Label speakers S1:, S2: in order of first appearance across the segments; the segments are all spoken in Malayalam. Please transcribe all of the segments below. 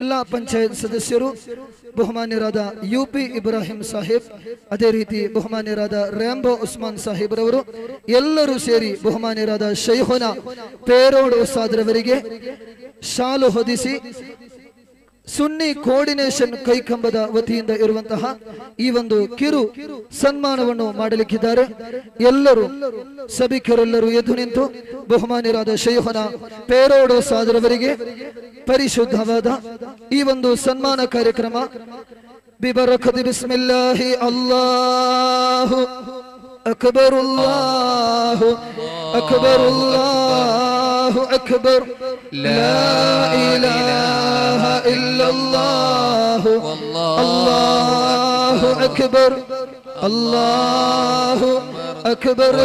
S1: ಜಿಲ್ಲಾ ಪಂಚಾಯತ್ ಸದಸ್ಯರು ಬಹುಮಾನ್ಯರಾದ ಯು ಪಿ ಇಬ್ರಾಹಿಂ ಸಾಹೇಬ್ ಅದೇ ರೀತಿ ಬಹುಮಾನ್ಯರಾದ ರ್ಯಾಂಬೋ ಉಸ್ಮಾನ್ ಸಾಹೇಬ್ ರವರು ಎಲ್ಲರೂ ಸೇರಿ ಬಹುಮಾನ್ಯರಾದ ಶೈಹೋನ ಪೇರೋಡ್ ಉಸ್ತಾದ್ರವರಿಗೆ ಶಾಲು ಹೊದಿಸಿ ಸುನ್ನಿ ಕೋರ್ಡಿನೇಷನ್ ಕೈಕಂಬದ ವತಿಯಿಂದ ಇರುವಂತಹ ಈ ಒಂದು ಕಿರು ಸನ್ಮಾನವನ್ನು ಮಾಡಲಿಕ್ಕಿದ್ದಾರೆ ಎಲ್ಲರೂ ಸಭಿಕರೆಲ್ಲರೂ ಎದ್ದು ನಿಂತು ಬಹುಮಾನ್ಯರಾದ ಶೈಹನ ಪೇರೋಡು ಸಾದರವರಿಗೆ ಪರಿಶುದ್ಧವಾದ ಈ ಒಂದು ಸನ್ಮಾನ ಕಾರ್ಯಕ್ರಮ ಬಿಬರಕದಿ ಬಿಸ್ಮಿಲ್ಲಾಹಿ ಅಲ್ಲಾಹು ಅಕ್ಬರ್ ಅಲ್ಲಾಹು ಅಕ್ಬರ್ ಅಲ್ಲಾಹು ಅಕ್ಬರ್ ಲಾ ಇಲಾಹ إلا الله الله أكبر الله أكبر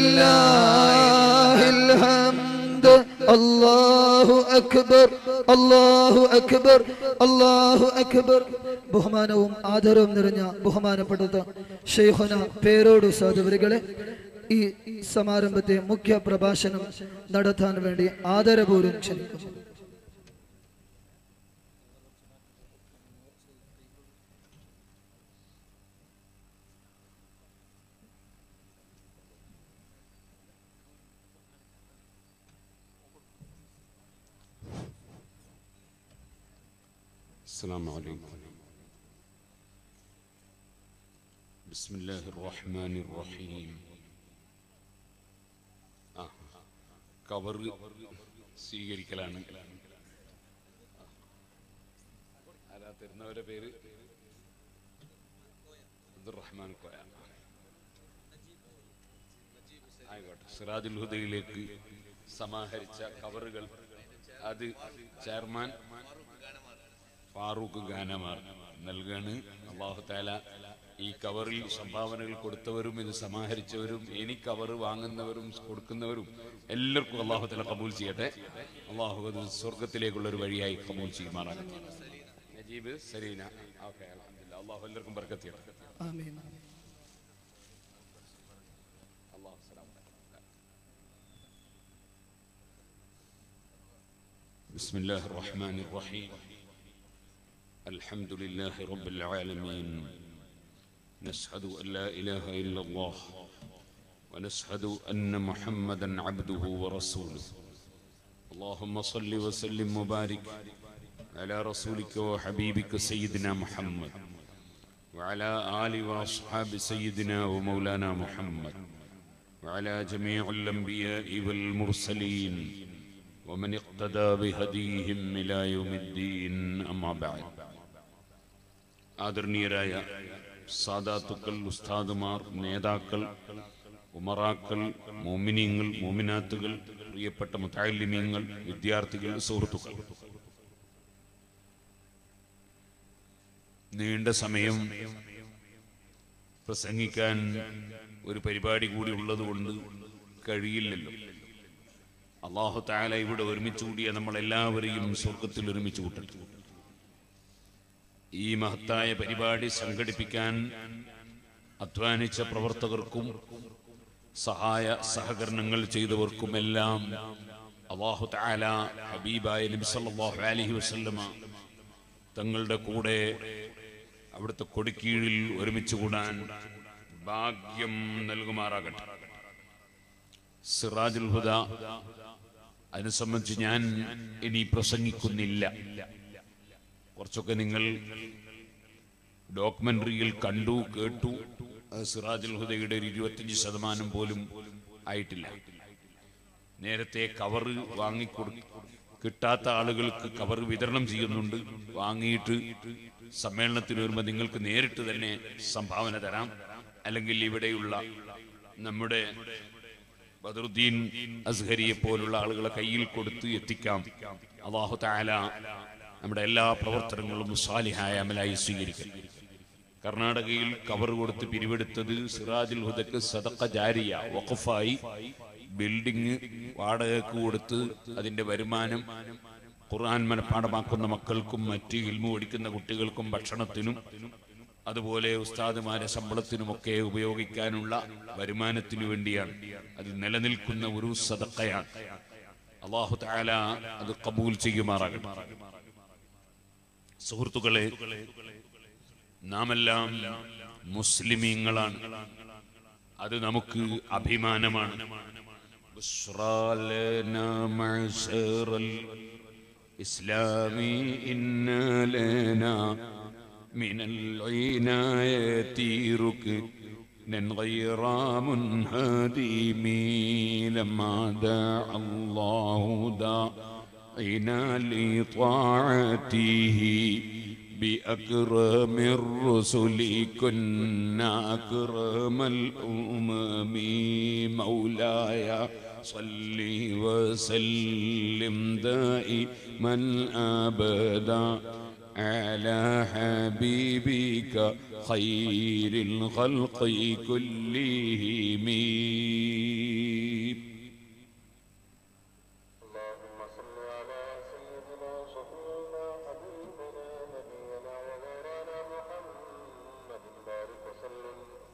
S1: ولله الحمد الله أكبر الله أكبر الله أكبر ബഹുമാനവും ആദരവും നിറഞ്ഞ ബഹുമാനപ്പെട്ടത് ഷെയ്ഖുന പേരോട് സാധുവരികളെ ഈ സമാരംഭത്തെ മുഖ്യ പ്രഭാഷണം നടത്താൻ വേണ്ടി ആദരപൂർവ്വം ക്ഷണിക്കുന്നു
S2: السلام عليكم بسم الله الرحمن الرحيم ആ കവർ സ്വീകരിക്കലാണ് ആരാ തരുന്നവരെ പേര് അബ്ദുറഹ്മാൻ കോയ ആയിക്കോട്ടെ സിറാജുൽ ഹുദയിലേക്ക് സമാഹരിച്ച കവറുകൾ അത് ചെയർമാൻ ഫാറൂഖ് ഗാനമാർ നൽകാണ് അള്ളാഹു താല ഈ കവറിൽ സംഭാവനകൾ കൊടുത്തവരും ഇത് സമാഹരിച്ചവരും ഇനി കവർ വാങ്ങുന്നവരും കൊടുക്കുന്നവരും എല്ലാവർക്കും അള്ളാഹു താല കബൂൽ ചെയ്യട്ടെ അള്ളാഹു അത് സ്വർഗത്തിലേക്കുള്ള ഒരു വഴിയായി കബൂൽ ചെയ്യുമാറാകട്ടെ നജീബ് സരീന ഓക്കെ അൽഹംദുലില്ലാ അള്ളാഹു എല്ലാവർക്കും ബർക്കത്ത് ചെയ്യട്ടെ
S1: ആമീൻ
S2: അള്ളാഹു സലാം بسم الله الرحمن الرحيم الحمد لله رب العالمين نشهد أن لا إله إلا الله ونشهد أن محمدا عبده ورسوله اللهم صل وسلم وبارك على رسولك وحبيبك سيدنا محمد وعلى آل وأصحاب سيدنا ومولانا محمد وعلى جميع الأنبياء والمرسلين ومن اقتدى بهديهم إلى يوم الدين أما بعد ആദരണീയരായ സാദാത്തുക്കൾ ഉസ്താദുമാർ നേതാക്കൾ ഉമറാക്കൾ മോമിനിയങ്ങൾ മോമിനാത്തുകൾ പ്രിയപ്പെട്ട മുത്താലിമ്യങ്ങൾ വിദ്യാർത്ഥികൾ സുഹൃത്തുക്കൾ നീണ്ട സമയം പ്രസംഗിക്കാൻ ഒരു പരിപാടി കൂടി ഉള്ളതുകൊണ്ട് കഴിയില്ലല്ലോ അള്ളാഹു താല ഇവിടെ ഒരുമിച്ച് കൂടിയ നമ്മളെല്ലാവരെയും സ്വർഗത്തിൽ ഒരുമിച്ച് കൂട്ടട്ടെ ഈ മഹത്തായ പരിപാടി സംഘടിപ്പിക്കാൻ അധ്വാനിച്ച പ്രവർത്തകർക്കും സഹായ സഹകരണങ്ങൾ ചെയ്തവർക്കുമെല്ലാം അള്ളാഹു താല ഹബീബായ നബി സല്ലല്ലാഹു അലൈഹി വസല്ലമ തങ്ങളുടെ കൂടെ അവിടുത്തെ കൊടിക്കീഴിൽ ഒരുമിച്ച് കൂടാൻ ഭാഗ്യം നൽകുമാറാകട്ടെ സിറാജുൽ ഹുദ അതിനെ സംബന്ധിച്ച് ഞാൻ ഇനി പ്രസംഗിക്കുന്നില്ല കുറച്ചൊക്കെ നിങ്ങൾ ഡോക്യുമെന്ററിയിൽ കണ്ടു കേട്ടു അത് സിറാജുൽ ഹുദയുടെ ഒരു ഇരുപത്തിയഞ്ച് ശതമാനം പോലും ആയിട്ടില്ല നേരത്തെ കവർ വാങ്ങിക്കൊടു കിട്ടാത്ത ആളുകൾക്ക് കവർ വിതരണം ചെയ്യുന്നുണ്ട് വാങ്ങിയിട്ട് സമ്മേളനത്തിന് വരുമ്പോൾ നിങ്ങൾക്ക് നേരിട്ട് തന്നെ സംഭാവന തരാം അല്ലെങ്കിൽ ഇവിടെയുള്ള നമ്മുടെ ബദറുദ്ദീൻ അസ്ഹരിയെ പോലുള്ള ആളുകളെ കയ്യിൽ കൊടുത്ത് എത്തിക്കാം അള്ളാഹു താല നമ്മുടെ എല്ലാ പ്രവർത്തനങ്ങളും സാലിഹായ അമലായി സ്വീകരിക്കും കർണാടകയിൽ കവർ കൊടുത്ത് പിരിവെടുത്തത് സിറാജുൽ ഹുദക്ക് സദക്ക ജാരിയ വഖഫായി ബിൽഡിംഗ് വാടകയ്ക്ക് കൊടുത്ത് അതിന്റെ വരുമാനം ഖുർആൻ മനഃപ്പാടമാക്കുന്ന മക്കൾക്കും മറ്റ് ഇൽമു പഠിക്കുന്ന കുട്ടികൾക്കും ഭക്ഷണത്തിനും അതുപോലെ ഉസ്താദുമാരെ ശമ്പളത്തിനുമൊക്കെ ഉപയോഗിക്കാനുള്ള വരുമാനത്തിനു വേണ്ടിയാണ് അത് നിലനിൽക്കുന്ന ഒരു സദക്കയാണ് അള്ളാഹു താല അത് കബൂൽ ചെയ്യുമാറാകട്ടെ സുഹൃത്തുക്കളെ നാമെല്ലാം മുസ്ലിമീങ്ങളാണ് അത് നമുക്ക് അഭിമാനമാണ് بشرى لنا معشر الإسلام إن لنا من العناية ركنا غير منهدم لما دعا الله داعنا لطاعته بأكرم الرسل كنا أكرم الأمم مولاي صل وسلم دائما أبدا على حبيبك خير الخلق كلهم
S3: اللهم صل على سيدنا شفيعنا حبيبنا نبينا ومولانا محمد بارك وسلم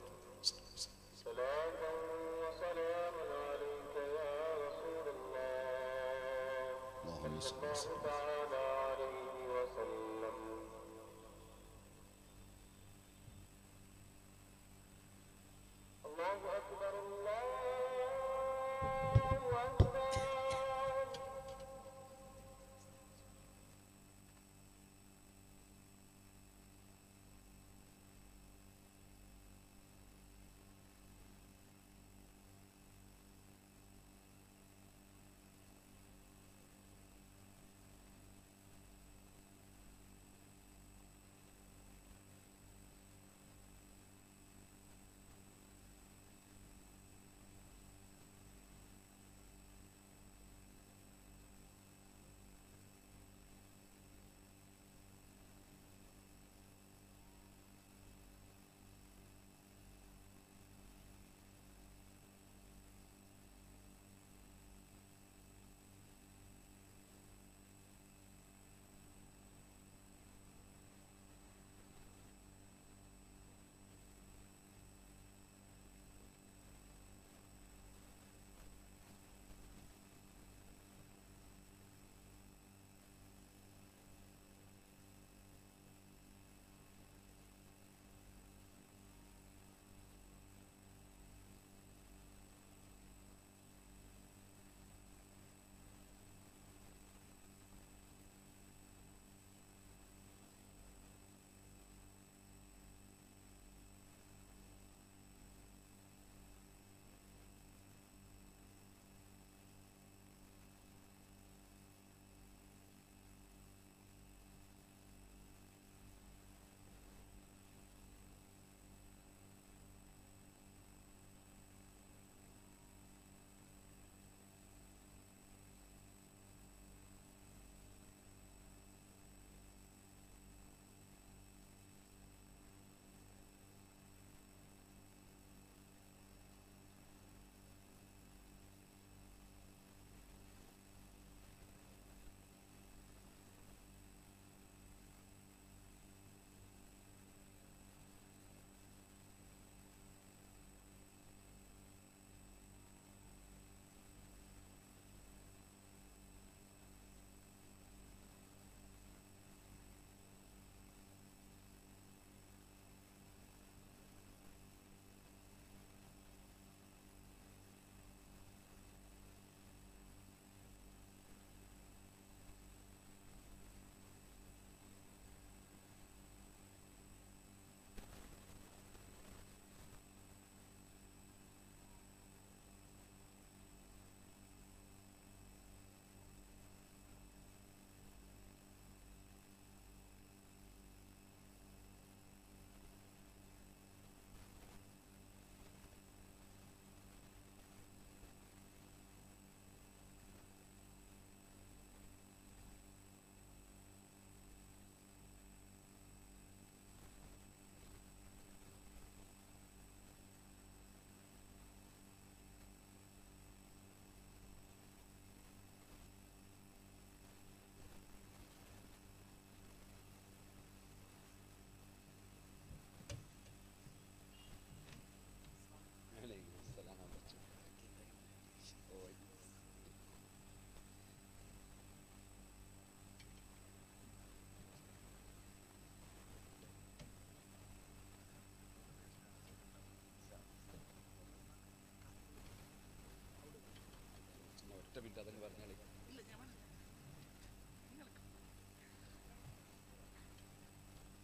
S3: صلاة وسلاما عليك يا رسول الله
S2: اللهم صل
S3: الله
S2: وسلم
S3: تعالى عليه وسلم الله أكبر الله أكبر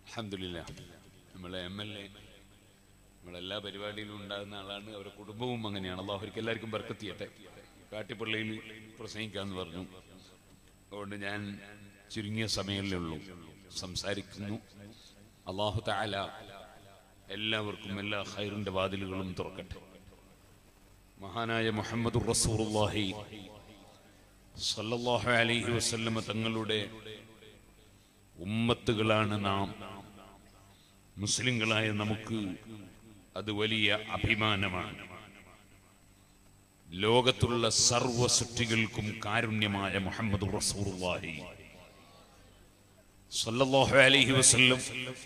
S2: അൽഹംദുലില്ല നമ്മളെ എം എൽ എ നമ്മളെല്ലാ പരിപാടിയിലും ഉണ്ടാകുന്ന ആളാണ് അവരുടെ കുടുംബവും അങ്ങനെയാണ് അള്ളാഹു അവർക്ക് എല്ലാവർക്കും ബർക്കത്തിയട്ടെ കാട്ടിപ്പള്ളിയിൽ പ്രസംഗിക്കാന്ന് പറഞ്ഞു അതുകൊണ്ട് ഞാൻ ചുരുങ്ങിയ സമയമല്ലേ ഉള്ളൂ സംസാരിക്കുന്നു അള്ളാഹു താല എല്ലാവർക്കും എല്ലാ ഹൈറിന്റെ വാതിലുകളും തുറക്കട്ടെ മഹാനായ മുഹമ്മദ് റസൂറുല്ലാഹി സല്ലല്ലാഹു അലൈഹി വസല്ലമ തങ്ങളുടെ ഉമ്മത്തുകളാണ് നാം മുസ്ലിങ്ങളായ നമുക്ക് അത് വലിയ അഭിമാനമാണ് ലോകത്തുള്ള സർവ സൃഷ്ടികൾക്കും കാരുണ്യമായ മുഹമ്മദ് റസൂറുല്ലാഹി സല്ലല്ലാഹു അലൈഹി വസല്ലം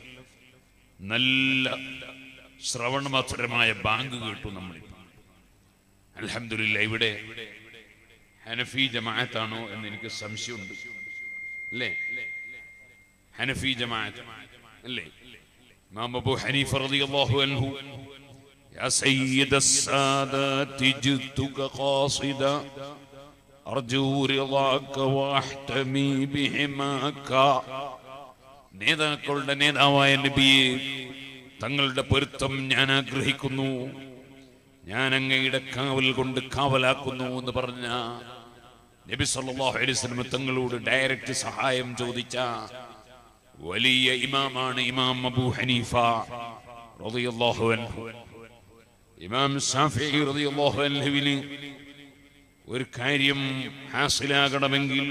S2: നല്ല ശ്രവണമധുരമായ ബാങ്ക് കേട്ടു നമ്മളിപ്പോൾ അൽഹംദുലില്ല ഇവിടെ ഹനഫി ജമാഅത്താണോ എന്ന് എനിക്ക് സംശയമുണ്ട് അല്ലേ ഹനഫി ജമാഅത്ത് അല്ലേ ഇമാം അബൂ ഹനീഫ റളിയല്ലാഹു അൻഹു يا سيد السادات جئتك قاصدا أرجو رضاك واحتمي بحماك നേതാക്കളുടെ നേതാവായ നബിയെ തങ്ങളുടെ പൊരുത്തം ഞാൻ ആഗ്രഹിക്കുന്നു ഞാൻ അങ്ങയുടെ കാവൽ കൊണ്ട് കാവലാക്കുന്നു എന്ന് പറഞ്ഞ നബി സല്ലല്ലാഹു അലൈഹി വസല്ലം തങ്ങളോട് ഡയറക്റ്റ് സഹായം ചോദിച്ച വലിയ ഇമാമാണ് ഇമാം അബൂ ഹനീഫ റളിയല്ലാഹു അൻഹു ഇമാം ഷാഫിഈ റളിയല്ലാഹു അൻഹുവിന് ഒരു കാര്യം ഹാസിലാകണമെങ്കിൽ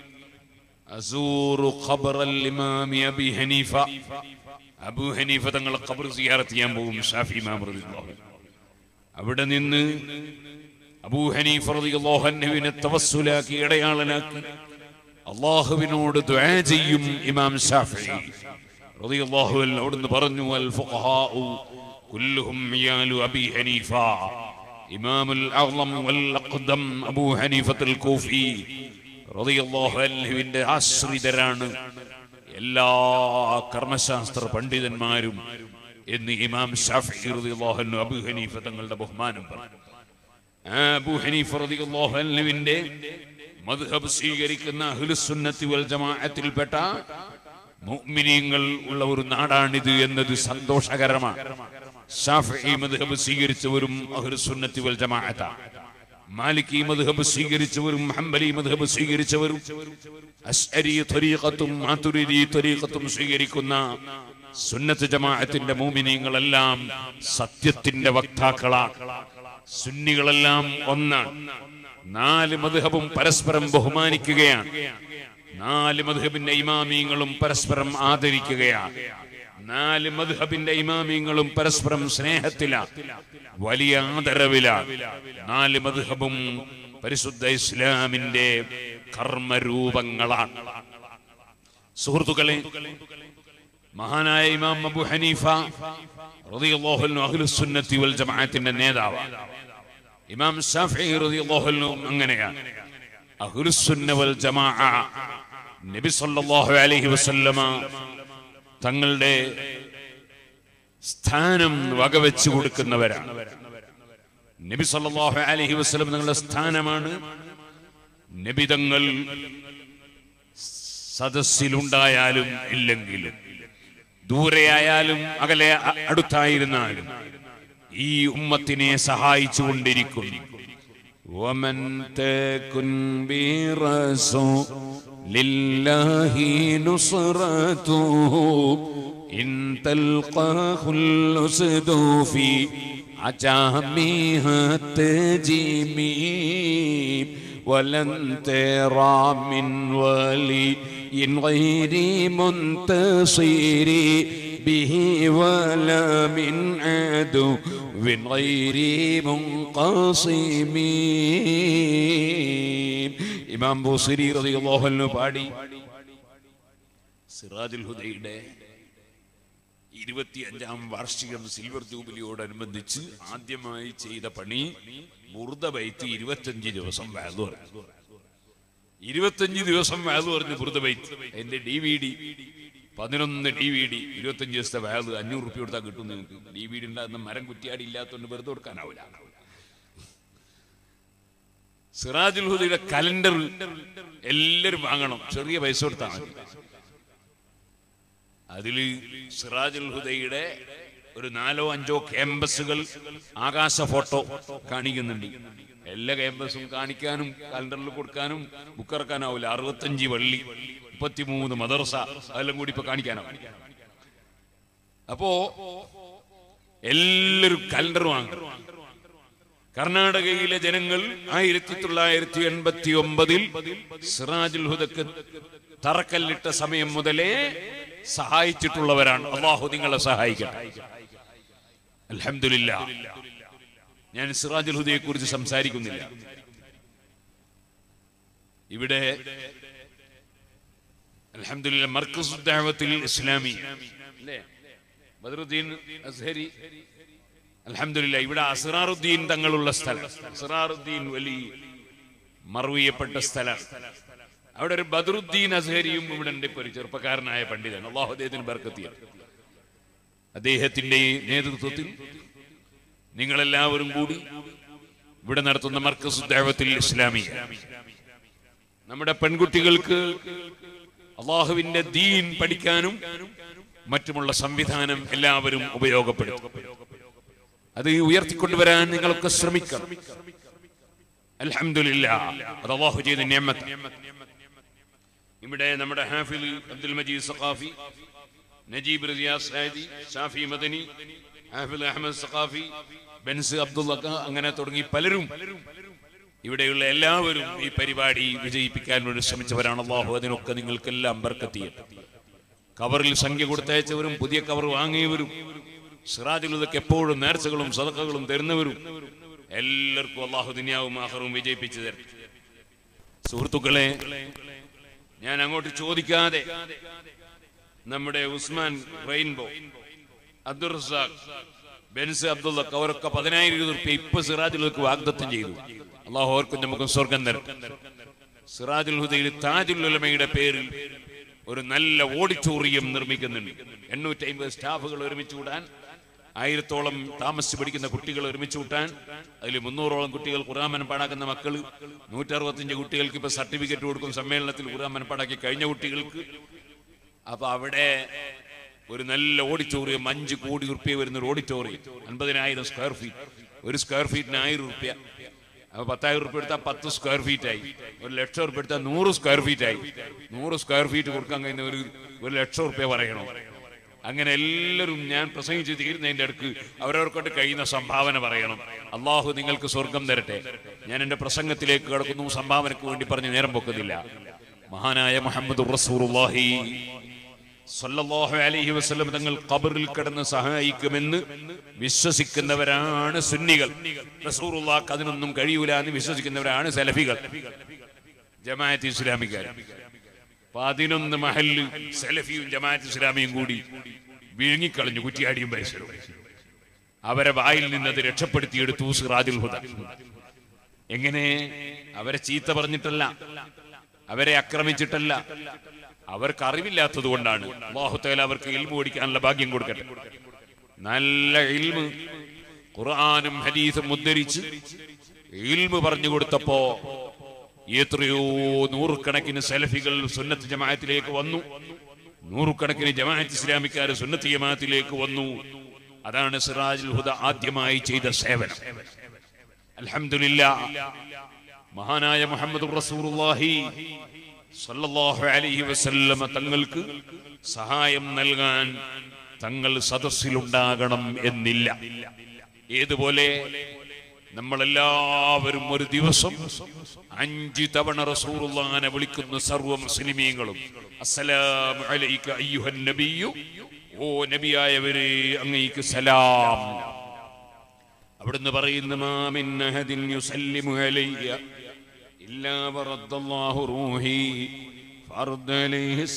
S2: അസൂറു ഖബറൽ ഇമാമി അബി ഹനീഫ അബൂ ഹനീഫ തങ്ങളെ ഖബർ സിയാറത്ത് ചെയ്യാൻ പോകും ഷാഫി ഇമാം റളിയല്ലാഹു അൻഹു അവിടെ നിന്ന് അബൂ ഹനീഫ റളിയല്ലാഹു അൻഹുവിനെ തവസ്സുലാക്കി ഇടയാളനാക്കി അള്ളാഹുവിനോട് ദുആ ചെയ്യും ഇമാം ഷാഫിഈ റളിയല്ലാഹു അൻഹു അവിടുന്ന് പറഞ്ഞു അൽ ഫുഖഹാഉ കുല്ലുഹും മിയാലു അബി ഹനീഫ ഇമാമുൽ അഅ്ലം വൽ അഖ്ദം അബൂ ഹനീഫത്തുൽ കൂഫി റളിയല്ലാഹു അൻഹുവിന്റെ ആശ്രിതരാണ് എല്ലാ കർമ്മശാസ്ത്ര പണ്ഡിതന്മാരും എന്ന് ഇമാം ഷാഫി റളിയല്ലാഹു അൻഹു അബൂ ഹനീഫ തങ്ങളുടെ ബഹുമാനം പറഞ്ഞു ആ അബൂ ഹനീഫ റളിയല്ലാഹു അൻഹുവിന്റെ മദ്ഹബ് സ്വീകരിക്കുന്ന അഹ്ലുസുന്നത്തി വൽ ജമാഅത്തിൽപ്പെട്ട മുഅ്മിനീങ്ങൾ ഉള്ള ഒരു നാടാണിത് എന്നത് സന്തോഷകരമാണ് ഷാഫി മദ്ഹബ് സ്വീകരിച്ചവരും അഹ്ലുസുന്നത്തി വൽ ജമാഅത്താണ് മാലിക്കി മദ്ഹബ് സ്വീകരിച്ചവരും ഹംബലി മദ്ഹബ് സ്വീകരിച്ചവരും അശ്അരി ത്വരീഖത്തും മാതുരിദി ത്വരീഖത്തും സ്വീകരിക്കുന്ന സുന്നത്ത് ജമാഅത്തിന്റെ മൂമിനീങ്ങളെല്ലാം സത്യത്തിന്റെ വക്താക്കളാണ് സുന്നികളെല്ലാം ഒന്നാണ് നാല് മദ്ഹബും പരസ്പരം ബഹുമാനിക്കുകയാണ് നാല് മദ്ഹബിന്റെ ഇമാമിയങ്ങളും പരസ്പരം ആദരിക്കുകയാണ് നാല് മദ്ഹബിന്റെ ഇമാമിയങ്ങളും പരസ്പരം സ്നേഹത്തിലാണ് വലിയ ആദരവിലാണ് നാല് മദ്ഹബും പരിശുദ്ധ ഇസ്ലാമിന്റെ കർമ്മരൂപങ്ങളാണ് സുഹൃത്തുക്കളെ മഹാനായ ഇമാം അബു ഹനീഫ റളിയല്ലാഹു അൻഹു അഹ്ലുസുന്നത്തി വൽ ജമാഅത്തിന്റെ നേതാവാണ് ഇമാം ഷാഫിഈ റളിയല്ലാഹു അൻഹു അങ്ങനെയാണ് അഹ്ലുസുന്ന വൽ ജമാഅ നബി സല്ലല്ലാഹു അലൈഹി വസല്ലമ തങ്ങളുടെ സ്ഥാനം വകവെച്ചു കൊടുക്കുന്നവരാണ് നബി സല്ലല്ലാഹു അലൈഹി വസല്ലം തങ്ങളുടെ സ്ഥാനമാണ് നബി തങ്ങൾ സദസ്സിലുണ്ടായാലും ഇല്ലെങ്കിലും ദൂരെയായാലും അകലെ അ- അടുത്തായിരുന്നാലും ഈ ഉമ്മത്തിനെ സഹായിച്ചുകൊണ്ടിരിക്കുന്നു ومن تكن برسول الله نصرته إن تلقاه الأسد في عجامها التجميم ولن ترى من ولي غير منتصر به ولا من عدو غير منقسم ഇമാം ബൂസരി റളിയല്ലാഹു അൻഹു പാടി സിറാജുൽ ഹുദയുടെ ഇരുപത്തിയഞ്ചാം വാർഷികം സിൽവർ ജൂബിലിയോടനുബന്ധിച്ച് ആദ്യമായി ചെയ്ത പണി മുർദ ബൈത്ത് ഇരുപത്തഞ്ച് ദിവസം വാതു പറഞ്ഞു ഇരുപത്തഞ്ച് ദിവസം വാതു പറഞ്ഞു മുർദ ബൈത്ത് എന്റെ ഡി വി ഡി പതിനൊന്ന് ഡി വി ഡി ഇരുപത്തഞ്ച് ദിവസത്തെ വാത് അഞ്ഞൂറ് റുപ്യ കൊടുത്താൽ കിട്ടും നിങ്ങൾക്ക് ഡി വി ഡി ഉണ്ടാകുന്ന മരം കുറ്റിയാടി ഇല്ലാത്തതുകൊണ്ട് വെറുതെ കൊടുക്കാനാവില്ല സിറാജുൽ ഹുദയുടെ കലണ്ടർ എല്ലാവരും വാങ്ങണം ചെറിയ പൈസ കൊടുത്താൽ മതി അതിൽ സിറാജുൽ ഹുദയുടെ ഒരു നാലോ അഞ്ചോ ക്യാമ്പസുകൾ ആകാശ ഫോട്ടോ കാണിക്കുന്നുണ്ട് എല്ലാ ക്യാമ്പസും കാണിക്കാനും കലണ്ടറിൽ കൊടുക്കാനും ബുക്കിറക്കാനാവില്ല അറുപത്തഞ്ച് വള്ളി മുപ്പത്തിമൂന്ന് മദർസ അതെല്ലാം കൂടി ഇപ്പൊ കാണിക്കാനാവും അപ്പോ എല്ലാവരും കലണ്ടർ വാങ്ങും കർണാടകയിലെ ജനങ്ങൾ ആയിരത്തി തൊള്ളായിരത്തി എൺപത്തി ഒമ്പതിൽ സിറാജുൽ ഹുദക്ക് തറക്കല്ലിട്ട സമയം മുതലേ സഹായിച്ചിട്ടുള്ളവരാണ് അള്ളാഹു നിങ്ങളെ സഹായിക്കട്ടെ അൽഹംദുലില്ല ഞാൻ സിറാജുൽ ഹുദയെ കുറിച്ച് സംസാരിക്കുന്നില്ല ഇവിടെ അൽഹംദുലില്ല മർക്കസ് ദഅവത്തിൽ ഇസ്ലാമി അല്ലേ ബദറുദ്ദീൻ അസ്ഹരി അൽഹംദുലില്ല ഇവിടെ അസ്റാറുദ്ദീൻ തങ്ങളുള്ള സ്ഥലം അസ്റാറുദ്ദീൻ വലി മറവിയപ്പെട്ട സ്ഥലം അവിടെ ഒരു ബദറുദ്ദീൻ അസ്ഹരിയും ഇവിടെ ഉണ്ട് ഇപ്പൊ ഒരു ചെറുപ്പക്കാരനായ പണ്ഡിതൻ അള്ളാഹു അദ്ദേഹത്തിന് ബർക്കത്തിയ അദ്ദേഹത്തിന്റെ നേതൃത്വത്തിൽ നിങ്ങളെല്ലാവരും കൂടി ഇവിടെ നടത്തുന്ന മർക്കസ് ദൈവത്തിൽ ഇസ്ലാമി നമ്മുടെ പെൺകുട്ടികൾക്ക് അള്ളാഹുവിന്റെ ദീൻ പഠിക്കാനും മറ്റുമുള്ള സംവിധാനം എല്ലാവരും ഉപയോഗപ്പെടും അത് ഉയർത്തിക്കൊണ്ടുവരാൻ നിങ്ങളൊക്കെ ശ്രമിക്കണം അൽഹംദുലില്ല അത് അള്ളാഹു ചെയ്ത നിയമത്ത് ഇവിടെ നമ്മുടെ ഹാഫിൽ അബ്ദുൽ മജീദ് സഖാഫി നജീബ് റിയാസ് സാദി ഷാഫി മദനി ഹാഫിൽ അഹമ്മദ് സഖാഫി ബെൻസ് അബ്ദുള്ള അങ്ങനെ തുടങ്ങി പലരും ഇവിടെയുള്ള എല്ലാവരും ഈ പരിപാടി വിജയിപ്പിക്കാൻ വേണ്ടി ശ്രമിച്ചവരാണ് അള്ളാഹു അതിനൊക്കെ നിങ്ങൾക്കെല്ലാം ബർക്കത്തിയത് കവറിൽ സംഖ്യ കൊടുത്തയച്ചവരും പുതിയ കവർ വാങ്ങിയവരും സിറാജുലതൊക്കെ എപ്പോഴും നേർച്ചകളും സദക്കകളും തരുന്നവരും എല്ലാവർക്കും അള്ളാഹു ദുനിയാവും ആഹറും വിജയിപ്പിച്ചു തരും സുഹൃത്തുക്കളെ ഞാൻ അങ്ങോട്ട് ചോദിക്കാതെ നമ്മുടെ ഉസ്മാൻ റെയിൻബോ അബ്ദുൾ റസാഖ് ബെൻസ് അബ്ദുള്ള അവരൊക്കെ പതിനായിരം റുപ്യ ഇപ്പൊ സിറാജുലക്ക് വാഗ്ദത്തം ചെയ്തു അള്ളാഹു ഓർക്കും നമുക്ക് സ്വർഗം തരും സിറാജുൽ ഹുദയിൽ താജുൽ ഉലമയുടെ പേരിൽ ഒരു നല്ല ഓഡിറ്റോറിയം നിർമ്മിക്കുന്നുണ്ട് എണ്ണൂറ്റി അമ്പത് സ്റ്റാഫുകൾ ഒരുമിച്ച് കൂടാൻ ആയിരത്തോളം താമസിച്ച് പഠിക്കുന്ന കുട്ടികൾ ഒരുമിച്ച് കൂട്ടാൻ അതിൽ മുന്നൂറോളം കുട്ടികൾ ഖുറാമനം പാടാക്കുന്ന മക്കൾ നൂറ്ററുപത്തിയഞ്ച് കുട്ടികൾക്ക് ഇപ്പൊ സർട്ടിഫിക്കറ്റ് കൊടുക്കും സമ്മേളനത്തിൽ ഖുറാമനം പാടാക്കി കഴിഞ്ഞ കുട്ടികൾക്ക് അപ്പൊ അവിടെ ഒരു നല്ല ഓഡിറ്റോറിയം അഞ്ച് കോടി റുപ്യ വരുന്ന ഒരു ഓഡിറ്റോറിയം അൻപതിനായിരം സ്ക്വയർ ഫീറ്റ് ഒരു സ്ക്വയർ ഫീറ്റിന് ആയിരം റുപ്യ അപ്പൊ പത്തായിരം റുപ്യ എടുത്താൽ പത്ത് സ്ക്വയർ ഫീറ്റ് ആയി ഒരു ലക്ഷം റുപ്യ എടുത്താൽ നൂറ് സ്ക്വയർ ഫീറ്റ് ആയി നൂറ് സ്ക്വയർ ഫീറ്റ് കൊടുക്കാൻ കഴിയുന്ന ഒരു ഒരു ലക്ഷം റുപ്യ പറയണം അങ്ങനെ എല്ലാവരും ഞാൻ പ്രസംഗിച്ച് തീരുന്നതിന്റെ അടുക്ക് അവരവർക്കൊണ്ട് കഴിയുന്ന സംഭാവന പറയണം അള്ളാഹു നിങ്ങൾക്ക് സ്വർഗം തരട്ടെ ഞാൻ എന്റെ പ്രസംഗത്തിലേക്ക് കിടക്കുന്നു സംഭാവനക്ക് വേണ്ടി പറഞ്ഞ് നേരം പൊക്കുന്നില്ല മഹാനായ മുഹമ്മദ് റസൂറുല്ലാഹി സല്ലല്ലാഹു അലൈഹി വസല്ലം തങ്ങൾ ഖബറിൽ കിടന്ന് സഹായിക്കുമെന്ന് വിശ്വസിക്കുന്നവരാണ് സുന്നികൾ റസൂറുള്ളാഹ് അതിനൊന്നും കഴിയൂല എന്ന് വിശ്വസിക്കുന്നവരാണ് സലഫികൾ ജമാഅത്ത് ഇസ്ലാമിക്കാർ പതിനൊന്ന് മഹല്ല് സലഫിയും ജമാഅത്ത് ഇസ്ലാമിയും കൂടി വിഴുങ്ങിക്കളഞ്ഞു കുറ്റിയാടിയും പരിസരവും അവരെ വായിൽ നിന്നത് രക്ഷപ്പെടുത്തിയെടുത്തു സിറാജുൽ ഹുദ എങ്ങനെ അവരെ ചീത്ത പറഞ്ഞിട്ടല്ല അവരെ ആക്രമിച്ചിട്ടല്ല അവർക്ക് അറിവില്ലാത്തത് കൊണ്ടാണ് അള്ളാഹുത്തേല അവർക്ക് ഇൽമു ഓടിക്കാനുള്ള ഭാഗ്യം കൊടുക്കട്ടെ നല്ല ഇൽമ് ഖുർആാനും ഹദീസും ഉദ്ധരിച്ച് ഇൽമു പറഞ്ഞു കൊടുത്തപ്പോ എത്രയോ നൂറുകണക്കിന് സലഫികൾ സുന്നത്ത് ജമാഅത്തിലേക്ക് വന്നു നൂറുകണക്കിന് ജമാഅത്ത് ഇസ്ലാമിക്കാർ സുന്നത്ത് ജമാഅത്തിലേക്ക് വന്നു അതാണ് സിറാജുൽ ഹുദ ആദ്യമായി ചെയ്ത സേവനം അൽഹംദുലില്ലാ മഹാനായ മുഹമ്മദ് റസൂലുള്ളാഹി സല്ലല്ലാഹു അലൈഹി വസല്ലമ തങ്ങൾക്ക് സഹായം നൽകാൻ തങ്ങൾ സദസ്സിലുണ്ടാകണം എന്നില്ല ഏതുപോലെ നമ്മളെല്ലാവരും ഒരു ദിവസം അഞ്ച് തവണ റസൂറുള്ളാനെ വിളിക്കുന്ന സർവ്വ മുസ്ലിമീങ്ങളും അസ്സലാമു അലൈക അയ്യുഹൻ നബിയു ഓ നബിയായവരെ അങ്ങേക്ക് സലാം അവിടുന്ന് പറയുന്ന മാമിൻ അഹദിൻ യുസല്ലിമു അലയ്യ ഇല്ലാ വറദ്ദല്ലാഹു റൂഹി ഫർദ് അലൈഹി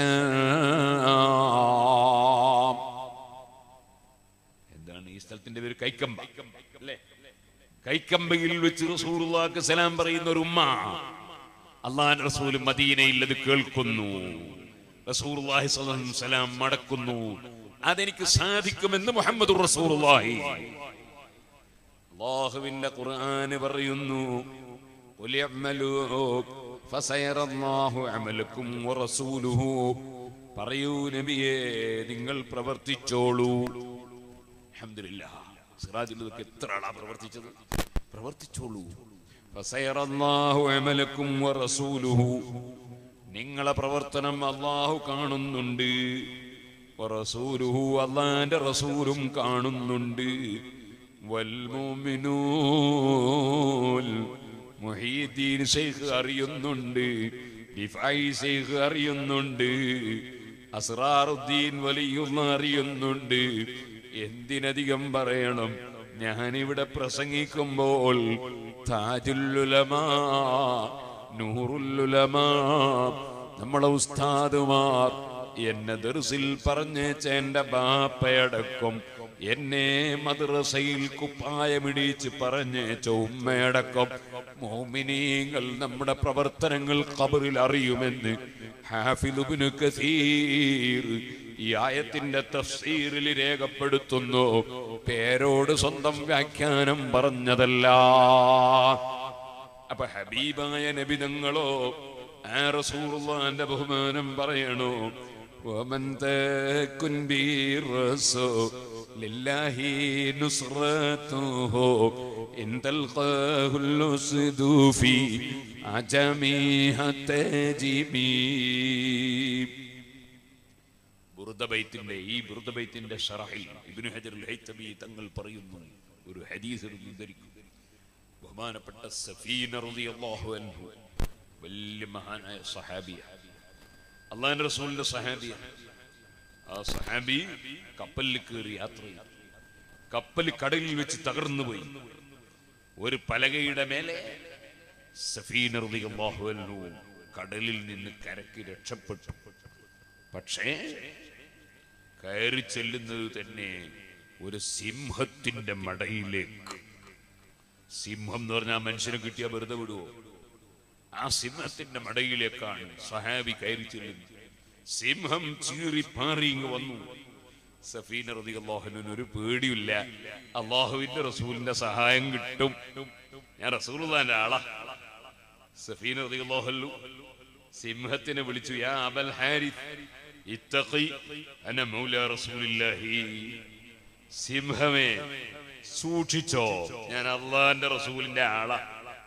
S2: സലാം എന്താണ് ഈ സ്ഥലത്തിന്റെ പേര് കൈക്കമ്പ അല്ലേ കൈക്കമ്പയിൽ വെച്ച് റസൂലുള്ളാഹിക്ക് സലാം പറയുന്ന ഒരു ഉമ്മ അള്ളാഹ് റസൂൽ മദീനയിൽ അത് കേൾക്കുന്നു റസൂലുള്ളാഹി സ്വല്ലല്ലാഹു അലൈഹി വസല്ലം മടക്കുന്നു അതെനിക്ക് സാധിക്കുമെന്ന് മുഹമ്മദ് റസൂലുള്ളാഹി അള്ളാഹുവിന്റെ ഖുർആന് പറയുന്നു "ഖുൽ ഇഅ്മലൂ ഫസയറല്ലാഹു അമലക്കും വറസൂലുഹു പറയൂ നബിയെ നിങ്ങൾ പ്രവർത്തിച്ചോളൂ അൽഹംദുലില്ലാ സിറാജുൽ ഇതൊക്കെ എത്ര ആളാ പ്രവർത്തിച്ചത് പ്രവർത്തിച്ചോളൂ ഫസയറല്ലാഹു അമലക്കും വറസൂലുഹു നിങ്ങളെ പ്രവർത്തനം അള്ളാഹു കാണുന്നുണ്ട് വറസൂലുഹു അള്ളാന്റെ റസൂലും കാണുന്നുണ്ട് വൽമുമിനൂൽ മുഹീദ്ദീൻ ശൈഖ് അറിയുന്നുണ്ട് ഡിഫായി ശൈഖ് അറിയുന്നുണ്ട് അസ്റാറുദ്ദീൻ വലിയുള്ള അറിയുന്നുണ്ട് എന്തിനധികം പറയണം ഞാനിവിടെ പ്രസംഗിക്കുമ്പോൾ താജുല്ലുലമാ നൂറുല്ലുലമാ നമ്മളെ ഉസ്താദുമാർ എന്നെ ദർസിൽ പറഞ്ഞേച്ച എന്റെ ബാപ്പയടക്കം എന്നെ മദ്രസയിൽ കുപ്പായമിടിച്ച് പറഞ്ഞേച്ച ഉമ്മയടക്കം മോമിനീങ്ങൾ നമ്മുടെ പ്രവർത്തനങ്ങൾ ഖബറിൽ അറിയുമെന്ന് ഹാഫിദുബിന് കസീർ ഈ ആയത്തിന്റെ തഫ്സീറിൽ രേഖപ്പെടുത്തുന്നു പേരോട് സ്വന്തം വ്യാഖ്യാനം പറഞ്ഞതല്ല അപ്പൊ ഹബീബായ നബിതങ്ങളോ ആ റസൂലുള്ളാന്റെ ബഹുമാനം പറയണോ ومن تكن بالرسول لله نصرته إن تلقاه الأسد في عجمها تجيب ബുറുദബൈത്തിന്റെ ഈ ബുറുദബൈത്തിന്റെ ഷറഹിൽ ഇബ്നു ഹജറുൽ ഹൈത്തമി തങ്ങൾ പറയുന്നു ഒരു ഹദീസ് ഉദ്ധരിക്കും ബഹുമാനപ്പെട്ട സഫീന റളിയല്ലാഹു അൻഹു വലിയ മഹാനായ സഹാബിയ അള്ളാഹിന്റെ റസൂലിന്റെ സഹാബിയ ആ സഹാബി കപ്പലിൽ കയറി യാത്ര ചെയ്തു കപ്പൽ കടലിൽ വെച്ച് തകർന്നു പോയി ഒരു പലകയുടെ മേലെ സഫീന റളിയല്ലാഹു അൻഹു കടലിൽ നിന്ന് കരക്ക് രക്ഷപ്പെട്ടു പക്ഷേ കയറി ചെല്ലുന്നത് തന്നെ ഒരു സിംഹത്തിന്റെ മടയിലേക്ക് സിംഹം എന്ന് പറഞ്ഞാൽ മനുഷ്യനെ കിട്ടിയാൽ വെറുതെ വിടുവോ ആ സിംഹത്തിന്റെ മടയിലേക്കാണ് സഹാബി കയറി ചെല്ലുന്നത് സിംഹം ചീറി പാറി ഇങ്ങ് വന്നു സഫീന റതി അള്ളാഹുവിന് ഒരു പേടിയില്ല അള്ളാഹുവിന്റെ റസൂലിന്റെ സഹായം കിട്ടും ഞാൻ റസൂലുള്ളാന്റെ ആളാ സഫീന റതി അള്ളാഹു സിംഹത്തിനെ വിളിച്ചു യാ അബൽ ഹാരിസ് ഇത്തഖി അന മൗല റസൂലില്ലാഹി സിംഹമേ സൂക്ഷിച്ചോ ഞാൻ അള്ളാന്റെ റസൂലിന്റെ ആളാ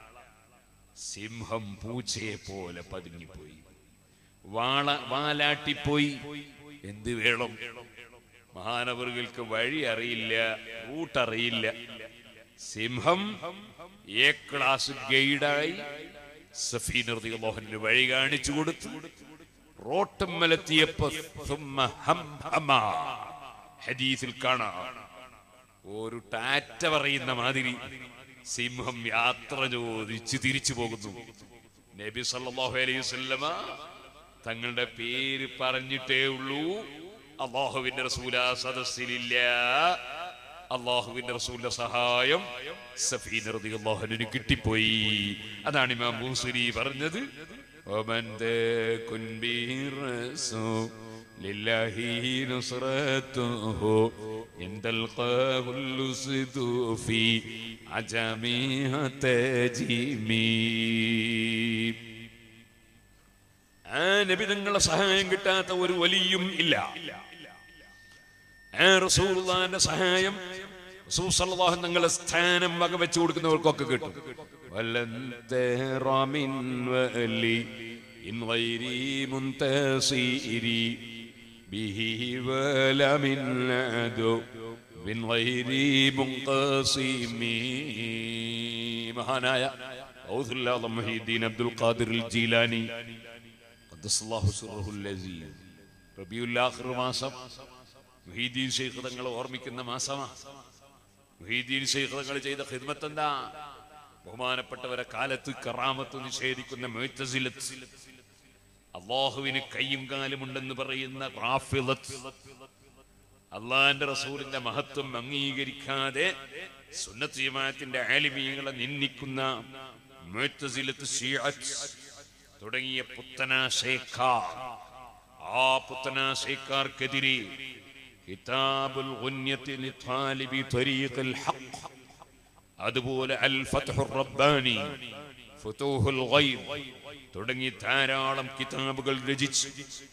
S2: സിംഹം പൂച്ചയെ പോലെ പതുങ്ങിപ്പോയി വാള വാലാട്ടിപ്പോയി എന്ത് വേണം മഹാനവറുകൾക്ക് വഴി അറിയില്ല റൂട്ട് അറിയില്ല സിംഹം എ ക്ലാസ് ഗൈഡായി സഫീനർദി മോഹന് വഴി കാണിച്ചു കൊടുത്തു റോട്ടമ്മലെത്തിയപ്പോ സുമ്മ ഹം ഹമ. ഹദീസിൽ കാണാം ഒരു ടാറ്റ പറയുന്ന മാതിരി സിംഹം യാത്ര ചോദിച്ച് തിരിച്ചു പോകുന്നു നബി സല്ലല്ലാഹു അലൈഹി വസല്ലമ തങ്ങളുടെ പേര് പറഞ്ഞിട്ടേ ഉള്ളൂ അള്ളാഹുവിന്റെ റസൂല സദസ്സിലില്ല അള്ളാഹുവിന്റെ റസൂലിന്റെ സഹായം സഫീന റളിയല്ലാഹുവിന് കിട്ടിപ്പോയി അതാണ് ഇമാം മൂസരി പറഞ്ഞത് ومن تكن به الرسول لله نصرته إن تلقاه اللصد في عجمها تجمي ആ നബി നിങ്ങളെ സഹായം കിട്ടാത്ത ഒരു വലിയും ഇല്ല ആ റസൂലുള്ളാന്റെ സഹായം റസൂൽ സല്ലല്ലാഹു അലൈഹി തങ്ങളെ സ്ഥാനം വകവെച്ചു കൊടുക്കുന്നവർക്കൊക്കെ കിട്ടും വലൻ തറ മിൻ വലി ഇൻ ഗൈരി മുൻതസിരി ബിഹി വല മിൻ അദു ബിൻ ഗൈരി മുൻഖസിമി മഹാനായ ഔദുല്ലാഹ് മുഹീദ്ദീൻ അബ്ദുൽ ഖാദിർ അൽ ജീലാനി ഖദ്ദസല്ലാഹു സിർറഹുൽ അസീസ് റബീഉൽ ആഖിർ മാസം മുഹീദ്ദീൻ ശൈഖ് തങ്ങൾ ഓർമ്മിക്കുന്ന മാസമാണ് മുഹീദ്ദീൻ ശൈഖ് തങ്ങൾ ചെയ്ത ഖിദ്മത്ത് എന്താ ബഹുമാനപ്പെട്ടവരെ കാലത്ത് കറാമത്ത് നിഷേധിക്കുന്ന മുഅ്തസിലത്ത് അള്ളാഹുവിന് കയ്യും കാലുമുണ്ടെന്ന് പറയുന്ന റാഫിളത്ത് അള്ളാന്റെ റസൂലിന്റെ മഹത്വം അംഗീകരിക്കാതെ സുന്നത്ത് ജമാഅത്തിന്റെ ആലിമീങ്ങളെ നിന്ദിക്കുന്ന മുഅ്തസിലത്ത് ശീഅത്ത് തുടങ്ങിയ പുത്തനാശയക്കാർ ആ പുത്തനാശയക്കാർക്കെതിരെ കിതാബുൽ ഗുന്യത്തി ലിതാലിബി ത്വരീഖിൽ ഹഖ് അതുപോലെ അൽ ഫത്ഹുർ റബ്ബാനി ഫുതൂഹുൽ ഗൈബ് തുടങ്ങി ധാരാളം കിതാബുകൾ രചിച്ച്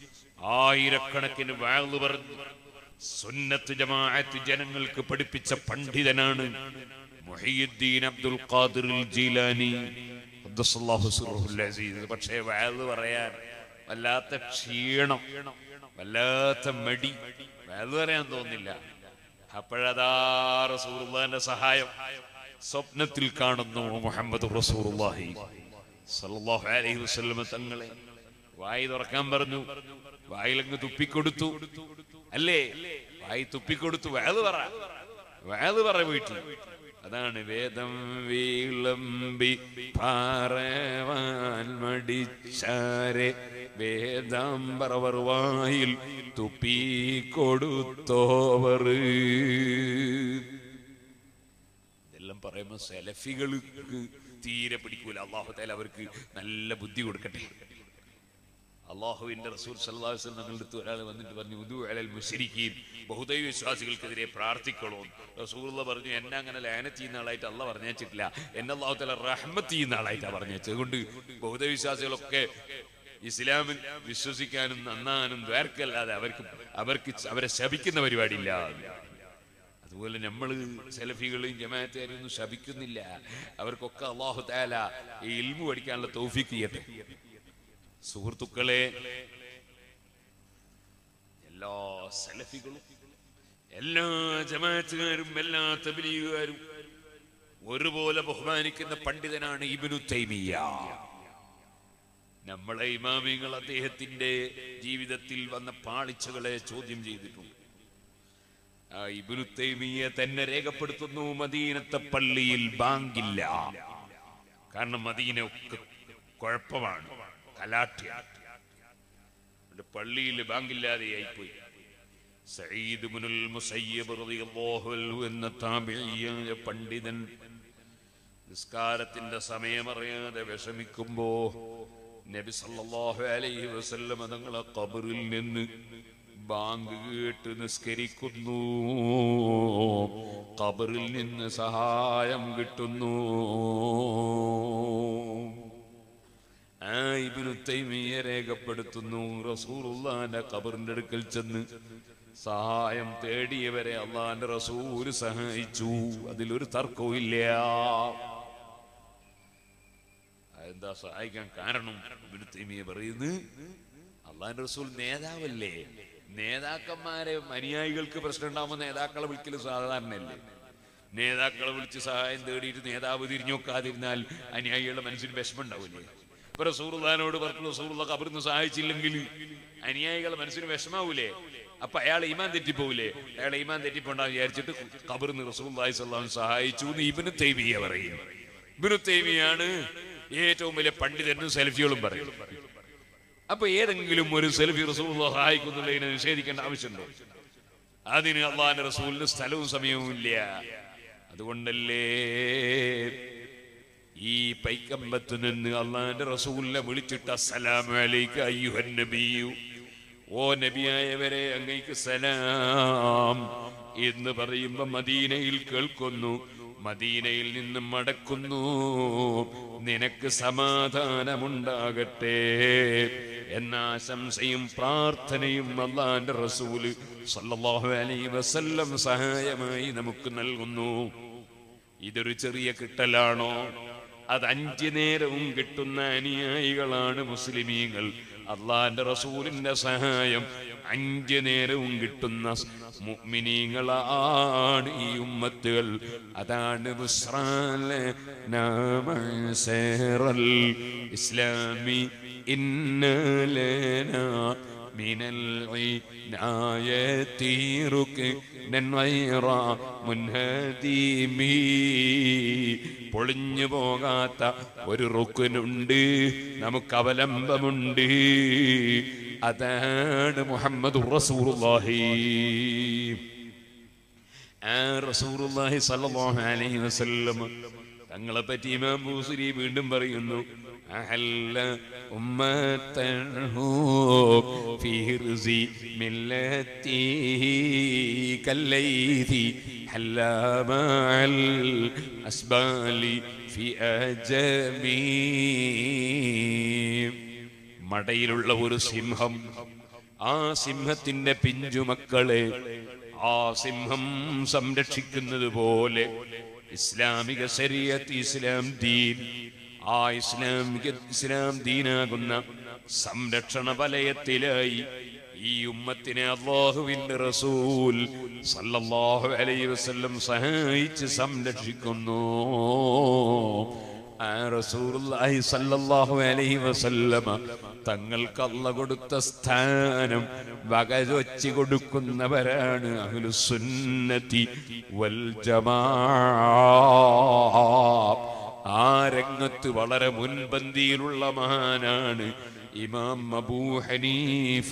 S2: ആയിരക്കണക്കിന് വാഴ്ന്നു പറഞ്ഞു സുന്നത്ത് ജമാഅത്ത് ജനങ്ങൾക്ക് പഠിപ്പിച്ച പണ്ഡിതനാണ് മുഹയ്യുദ്ദീൻ അബ്ദുൽ ഖാദിർ ജീലാനി ഖദ്ദസല്ലാഹു സിർറുൽ അസീസ് പക്ഷേ വാഴ്ന്നു പറയാൻ വല്ലാത്ത ക്ഷീണം വല്ലാത്ത മടി വാഴ്ന്നു പറയാൻ തോന്നില്ല അപ്പോഴതാ റസൂറുള്ളാന്റെ സഹായം സ്വപ്നത്തിൽ കാണുന്നു മുഹമ്മദ് റസൂറുള്ളാഹി സല്ലല്ലാഹു അലൈഹി വസല്ലം തങ്ങളെ വായി തുറക്കാൻ പറഞ്ഞു വായിലങ്ങ് തുപ്പിക്കൊടുത്തു അല്ലേ വായി തുപ്പിക്കൊടുത്തു വേത് പറ വേത് പറ വീട്ടിൽ അതാണ് വേദം വീളമ്പി പാറവാൻ മടിച്ചാരെ വേദാംബറവർ വായിൽ തുപ്പിക്കൊടുത്തോവർ ഇതെല്ലാം പറയുമ്പോ സെലഫികൾക്ക് തീരെ പിടിക്കൂല അള്ളാഹു തആല അവർക്ക് നല്ല ബുദ്ധി കൊടുക്കട്ടെ അള്ളാഹുവിന്റെ റസൂൽ സല്ലല്ലാഹു അലൈഹി വസല്ലം ഞങ്ങളുടെ അടുത്ത് ഒരാൾ വന്നിട്ട് പറഞ്ഞു ഉദു അലൽ മുശ്രിക്കീൻ ബഹുദൈവ വിശ്വാസികൾക്കെതിരെ പ്രാർത്ഥിക്കണോ റസൂലുള്ള പറഞ്ഞു എന്നെ അങ്ങനെ ലാനത്ത് ചെയ്യുന്ന ആളായിട്ട് അല്ല പറഞ്ഞേച്ചിട്ടില്ല എന്നെ അള്ളാഹു തആല റഹ്മത്ത് ചെയ്യുന്ന ആളായിട്ടാണ് പറഞ്ഞേച്ചത് അതുകൊണ്ട് ബഹുദൈവ വിശ്വാസികളൊക്കെ ഇസ്ലാമിൽ വിശ്വസിക്കാനും നന്നാനും ദ്വാർക്കല്ലാതെ അവർക്ക് അവർക്ക് അവരെ ശപിക്കുന്ന പരിപാടിയില്ല അതുപോലെ നമ്മൾ സെലഫികളെയും ജമാഅത്തുകാരെയും ഒന്നും ശപിക്കുന്നില്ല അവർക്കൊക്കെ അള്ളാഹു താല ഈ ഇൽമു പഠിക്കാനുള്ള തൗഫീക്ക് ചെയ്യട്ടെ സുഹൃത്തുക്കളെ എല്ലാ സെലഫികളും എല്ലാ ജമാഅത്തുകാരും എല്ലാ തബലീഗുകാരും ഒരുപോലെ ബഹുമാനിക്കുന്ന പണ്ഡിതനാണ് ഇബ്നു തൈമിയ നമ്മളെ ഇമാമിങ്ങൾ അദ്ദേഹത്തിന്റെ ജീവിതത്തിൽ വന്ന പാളിച്ചകളെ ചോദ്യം ചെയ്തിട്ടുണ്ട് ആ ഇബ്നു തൈമിയ തന്നെ രേഖപ്പെടുത്തുന്നു മദീനത്തെ പള്ളിയിൽ ബാങ്കില്ല കാരണം മദീന ഒക്കെ കുഴപ്പമാണ് കലാട്ടിയാണ് അതുകൊണ്ട് പള്ളിയിൽ ബാങ്കില്ലാതെ ആയിപ്പോയി സഈദ് ഇബ്നുൽ മുസയ്യിബ് റളിയല്ലാഹു അൻഹു എന്ന താബിഈയായ പണ്ഡിതൻ നിസ്കാരത്തിന്റെ സമയമറിയാതെ വിഷമിക്കുമ്പോ നബി സല്ലല്ലാഹു അലൈഹി വസല്ലം തങ്ങളെ ഖബറിൽ നിന്ന് ബാങ്ക് കേട്ട് നിസ്കരിക്കുന്നു ഖബറിൽ നിന്ന് സഹായം കിട്ടുന്നു ആ ഇബ്നു തൈമിയ രേഖപ്പെടുത്തുന്നു റസൂലുള്ളാന്റെ ഖബറിന്റെ അടുക്കൽ ചെന്ന് സഹായം തേടിയവരെ അള്ളാന്റെ റസൂല് സഹായിച്ചു അതിലൊരു തർക്കവും ഇല്ല എന്താ സഹായിക്കാൻ കാരണം ഇബ്നു തൈമിയ പറയുന്നു അള്ളാന്റെ റസൂൽ നേതാവല്ലേ നേതാക്കന്മാരെ അനുയായികൾക്ക് പ്രശ്നം ഉണ്ടാകുമ്പോൾ നേതാക്കളെ വിളിക്കൽ സാധാരണയല്ലേ നേതാക്കളെ വിളിച്ച് സഹായം തേടിയിട്ട് നേതാവ് തിരിഞ്ഞു നോക്കാതിരുന്നാൽ അനുയായികളുടെ മനസ്സിന് വിഷമം ഉണ്ടാവില്ലേ ഇപ്പൊ റസൂർദാനോട് പറഞ്ഞു റസൂർദ കബറിന്ന് സഹായിച്ചില്ലെങ്കിൽ അനുയായികളുടെ മനസ്സിന് വിഷമാവൂലേ അപ്പൊ അയാൾ ഈമാൻ തെറ്റിപ്പോവില്ലേ അയാൾ ഈമാൻ തെറ്റിപ്പോണ്ടാന്ന് വിചാരിച്ചിട്ട് കബറിന്ന് റസൂർദായി സല്ലാൻ സഹായിച്ചു എന്ന് ഇബിന് തൈമിയ പറയും ഇബിന് തൈമിയാണ് ഏറ്റവും വലിയ പണ്ഡിതനും സെൽഫികളും പറയും അപ്പൊ ഏതെങ്കിലും ഒരു സെൽഫി റസൂൽ സഹായിക്കുന്നുള്ളതിനെ നിഷേധിക്കേണ്ട ആവശ്യമുണ്ടോ അതിന് അള്ളാന്റെ റസൂലിന് സ്ഥലവും സമയവും ഇല്ല അതുകൊണ്ടല്ലേ ഈ പൈക്കമ്പത്ത് നിന്ന് അള്ളാന്റെ റസൂലിനെ വിളിച്ചിട്ട് അസ്സലാമു അലൈക അയ്യുഹൻ നബിയു ഓ നബിയായവരെ അങ്ങേക്ക് സലാം എന്ന് പറയുമ്പോ മദീനയിൽ കേൾക്കുന്നു മദീനയിൽ നിന്ന് മടക്കുന്നു നിനക്ക് സമാധാനമുണ്ടാകട്ടെ എന്ന ആശംസയും പ്രാർത്ഥനയും അള്ളാന്റെ റസൂല് സല്ലല്ലാഹു അലൈഹി വസല്ലം സഹായമായി നമുക്ക് നൽകുന്നു ഇതൊരു ചെറിയ കിട്ടലാണോ അത് അഞ്ചു നേരവും കിട്ടുന്ന അനുയായികളാണ് മുസ്ലിമീങ്ങൾ അള്ളാന്റെ റസൂലിന്റെ സഹായം അഞ്ചു നേരവും കിട്ടുന്ന മുഅ്മിനീങ്ങളാണ് ഈ ഉമ്മത്തുകൾ അതാണ് ബുസ്റാലെ നാമസേറൽ ഇസ്ലാമി ഇന്നലന من العناية ركنا غير منهدم പൊളിഞ്ഞു പോകാത്ത ഒരു റുക്കിനുണ്ട് നമുക്ക് അവലംബമുണ്ട് അതാണ് മുഹമ്മദ് റസൂറുല്ലാഹി ആ റസൂറുല്ലാഹി സല്ലല്ലാഹു അലൈഹി വസല്ലം തങ്ങളെ പറ്റി ഇമാം ബൂസരി വീണ്ടും പറയുന്നു أحل أمته في هرز ملته كالليث حل مع الأسبال في أجمي മടയിലുള്ള ഒരു സിംഹം ആ സിംഹത്തിന്റെ പിഞ്ചുമക്കളെ ആ സിംഹം സംരക്ഷിക്കുന്നത് പോലെ ഇസ്ലാമിക ശരീഅത്ത് ഇസ്ലാം ദീൻ ആ ഇസ്ലാമിക ഇസ്ലാം ദീനാകുന്ന സംരക്ഷണ വലയത്തിലായി ഈ ഉമ്മത്തിനെ അള്ളാഹുവിന്റെ റസൂൽ സല്ലല്ലാഹു അലൈഹി വസല്ലം സഹായിച്ച് സംരക്ഷിക്കുന്നു ആ റസൂലുള്ളാഹി സല്ലല്ലാഹു അലൈഹി വസല്ലമ തങ്ങൾക്ക് അല്ല കൊടുത്ത സ്ഥാനം വകവെച്ച് കൊടുക്കുന്നവരാണ് അഹ്ലുസുന്നതി വൽ ജമാഅ ആ രംഗത്ത് വളരെ മുൻപന്തിയിലുള്ള മഹാനാണ് ഇമാം അബൂ ഹനീഫ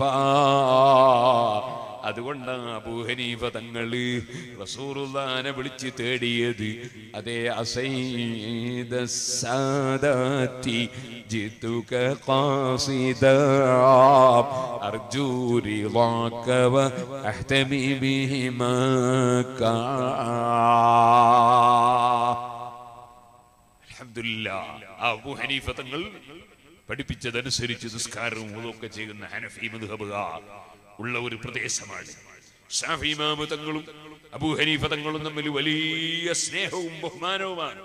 S2: അതുകൊണ്ടാണ് അബൂ ഹനീഫ തങ്ങള് റസൂറുല്ലാനെ വിളിച്ച് തേടിയത് അതേ അസൈദ സാദാത്തി ജിത്തുക ഖാസിദ അർജൂ റിളാക വ അഹ്തമി ബിഹിമാക അൽഹംദുലില്ലാ ആ അബൂ ഹനീഫ തങ്ങൾ പഠിപ്പിച്ചതനുസരിച്ച് നിസ്കാരവും ഒക്കെ ചെയ്യുന്ന ഹനഫി മദ്ഹബുക ഉള്ള ഒരു പ്രദേശമാണ് ഷാഫി ഇമാമ് തങ്ങളും അബൂ ഹനീഫ തങ്ങളും തമ്മിൽ വലിയ സ്നേഹവും ബഹുമാനവുമാണ്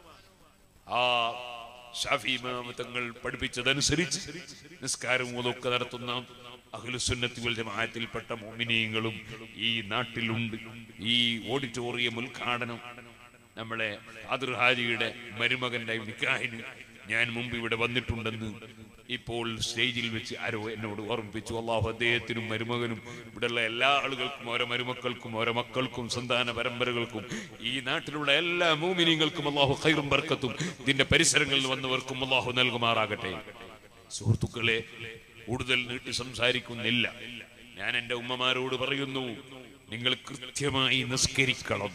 S2: ആ ഷാഫി ഇമാമ് തങ്ങൾ പഠിപ്പിച്ചതനുസരിച്ച് നിസ്കാരവും ഒക്കെ നടത്തുന്ന അഖിലുസുന്നത്തി വൽ ജമാഅത്തിൽപ്പെട്ട മോമിനിയങ്ങളും ഈ നാട്ടിലുണ്ട് ഈ ഓഡിറ്റോറിയം ഉദ്ഘാടനം നമ്മളെ ഫാദർ ഹാജിയുടെ മരുമകന്റെ നിക്കാഹിന് ഞാൻ മുമ്പ് ഇവിടെ വന്നിട്ടുണ്ടെന്ന് ഇപ്പോൾ സ്റ്റേജിൽ വെച്ച് ആരോ എന്നോട് ഓർമ്മിപ്പിച്ചു അള്ളാഹു അദ്ദേഹത്തിനും മരുമകനും ഇവിടെയുള്ള എല്ലാ ആളുകൾക്കും ഓരോ മരുമക്കൾക്കും ഓരോ മക്കൾക്കും സന്താന പരമ്പരകൾക്കും ഈ നാട്ടിലുള്ള എല്ലാ മൂമിനിങ്ങൾക്കും അള്ളാഹു ഖൈറും ബർക്കത്തും ഇതിന്റെ പരിസരങ്ങളിൽ വന്നവർക്കും അള്ളാഹു നൽകുമാറാകട്ടെ സുഹൃത്തുക്കളെ കൂടുതൽ നീട്ടി സംസാരിക്കുന്നില്ല ഞാൻ എൻ്റെ ഉമ്മമാരോട് പറയുന്നു നിങ്ങൾ കൃത്യമായി നിസ്കരിക്കണം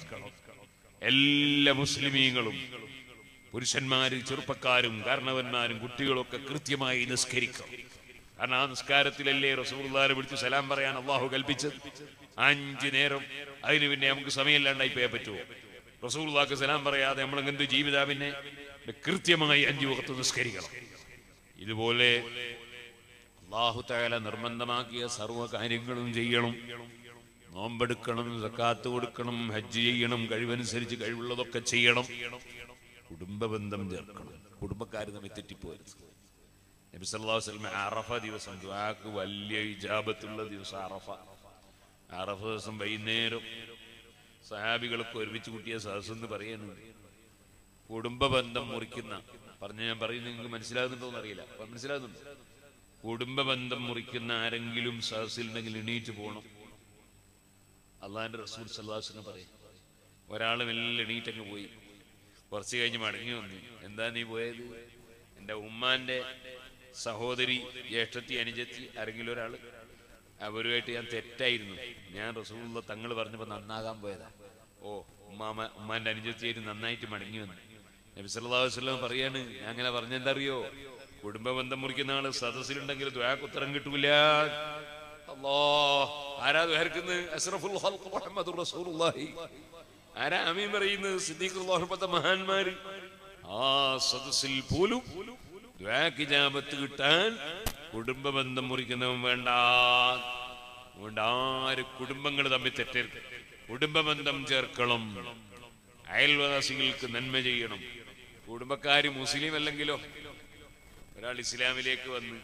S2: എല്ലാ മുസ്ലിമീങ്ങളും പുരുഷന്മാരും ചെറുപ്പക്കാരും കാരണവന്മാരും കുട്ടികളൊക്കെ കൃത്യമായി നിസ്കരിക്കണം കാരണം ആ നിസ്കാരത്തിലല്ലേ റസൂർദാരെ വിളിച്ച് സലാം പറയാൻ അള്ളാഹു കൽപ്പിച്ചത് അഞ്ച് നേരം അതിന് പിന്നെ നമുക്ക് സമയമില്ലാണ്ടായി പോയാൽ പറ്റുമോ റസൂർദാക്ക് സലാം പറയാതെ നമ്മളെന്ത് ജീവിതാ പിന്നെ കൃത്യമായി അഞ്ചു വകത്ത് നിസ്കരിക്കണം ഇതുപോലെ അള്ളാഹു തയാല നിർബന്ധമാക്കിയ സർവ്വ കാര്യങ്ങളും ചെയ്യണം നോമ്പെടുക്കണം സക്കാത്ത് കൊടുക്കണം ഹജ്ജ് ചെയ്യണം കഴിവനുസരിച്ച് കഴിവുള്ളതൊക്കെ ചെയ്യണം കുടുംബ ബന്ധം ചേർക്കണം കുടുംബക്കാർ തമ്മിൽ തെറ്റിപ്പോരുത് നബി സല്ലല്ലാഹു അലൈഹി വസല്ലം അറഫ ദിവസം ദുആക്ക് വലിയ ഇജാബത്തുള്ള ദിവസം അറഫ അറഫ ദിവസം വൈകുന്നേരം സഹാബികളൊക്കെ ഒരുമിച്ച് കൂട്ടിയ സദസ് എന്ന് പറയുന്നുണ്ട് കുടുംബ ബന്ധം മുറിക്കുന്ന പറഞ്ഞ ഞാൻ പറയുന്നത് നിങ്ങൾക്ക് മനസ്സിലാകുന്നുണ്ടോ എന്നറിയില്ല അപ്പൊ മനസ്സിലാകുന്നുണ്ടോ കുടുംബ ബന്ധം മുറിക്കുന്ന ആരെങ്കിലും സദസ്സിലുണ്ടെങ്കിൽ എണീറ്റ് പോകണം അള്ളാഹിന്റെ റസൂൽ സല്ലാസിന് പറയും ഒരാൾ മെല്ലെ എണീറ്റങ്ങ് പോയി കുറച്ച് കഴിഞ്ഞ് മടങ്ങി വന്നു എന്താ നീ പോയത് എൻ്റെ ഉമ്മാന്റെ സഹോദരി ജ്യേഷ്ഠത്തി അനുജത്തി ആരെങ്കിലും ഒരാൾ അവരുമായിട്ട് ഞാൻ തെറ്റായിരുന്നു ഞാൻ റസൂലുള്ള തങ്ങൾ പറഞ്ഞപ്പോൾ നന്നാകാൻ പോയതാ ഓ ഉമ്മാമ ഉമ്മാന്റെ അനുജത്തിയായിട്ട് നന്നായിട്ട് മടങ്ങി വന്നു നബി സല്ലല്ലാഹു അലൈഹി വസല്ലം പറയാണ് ഞാൻ അങ്ങനെ പറഞ്ഞെന്താ അറിയോ കുടുംബ ബന്ധം മുറിക്കുന്ന ആള് സദസ്സിലുണ്ടെങ്കിൽ ദ്വാക്ക് ഉത്തരം കിട്ടൂല അല്ലോ ആരാ ദ്വാർക്കുന്നത് അസ്റഫുൽ ഖൽഖ് മുഹമ്മദുർ റസൂലുള്ളാഹി ആരാ അമീൻ പറയുന്നത് സിദ്ദീഖുള്ളാഹുപ്പത്തെ മഹാന്മാര് ആ സദസ്സിൽ പോലും ദ്വാക്കിജാബത്ത് കിട്ടാൻ കുടുംബ ബന്ധം മുറിക്കുന്നവൻ വേണ്ട അതുകൊണ്ട് ആര് കുടുംബങ്ങൾ തമ്മിൽ തെറ്റരുത് കുടുംബ ബന്ധം ചേർക്കണം അയൽവാസികൾക്ക് നന്മ ചെയ്യണം കുടുംബക്കാര് മുസ്ലിം അല്ലെങ്കിലോ ഒരാൾ ഇസ്ലാമിലേക്ക് വന്ന്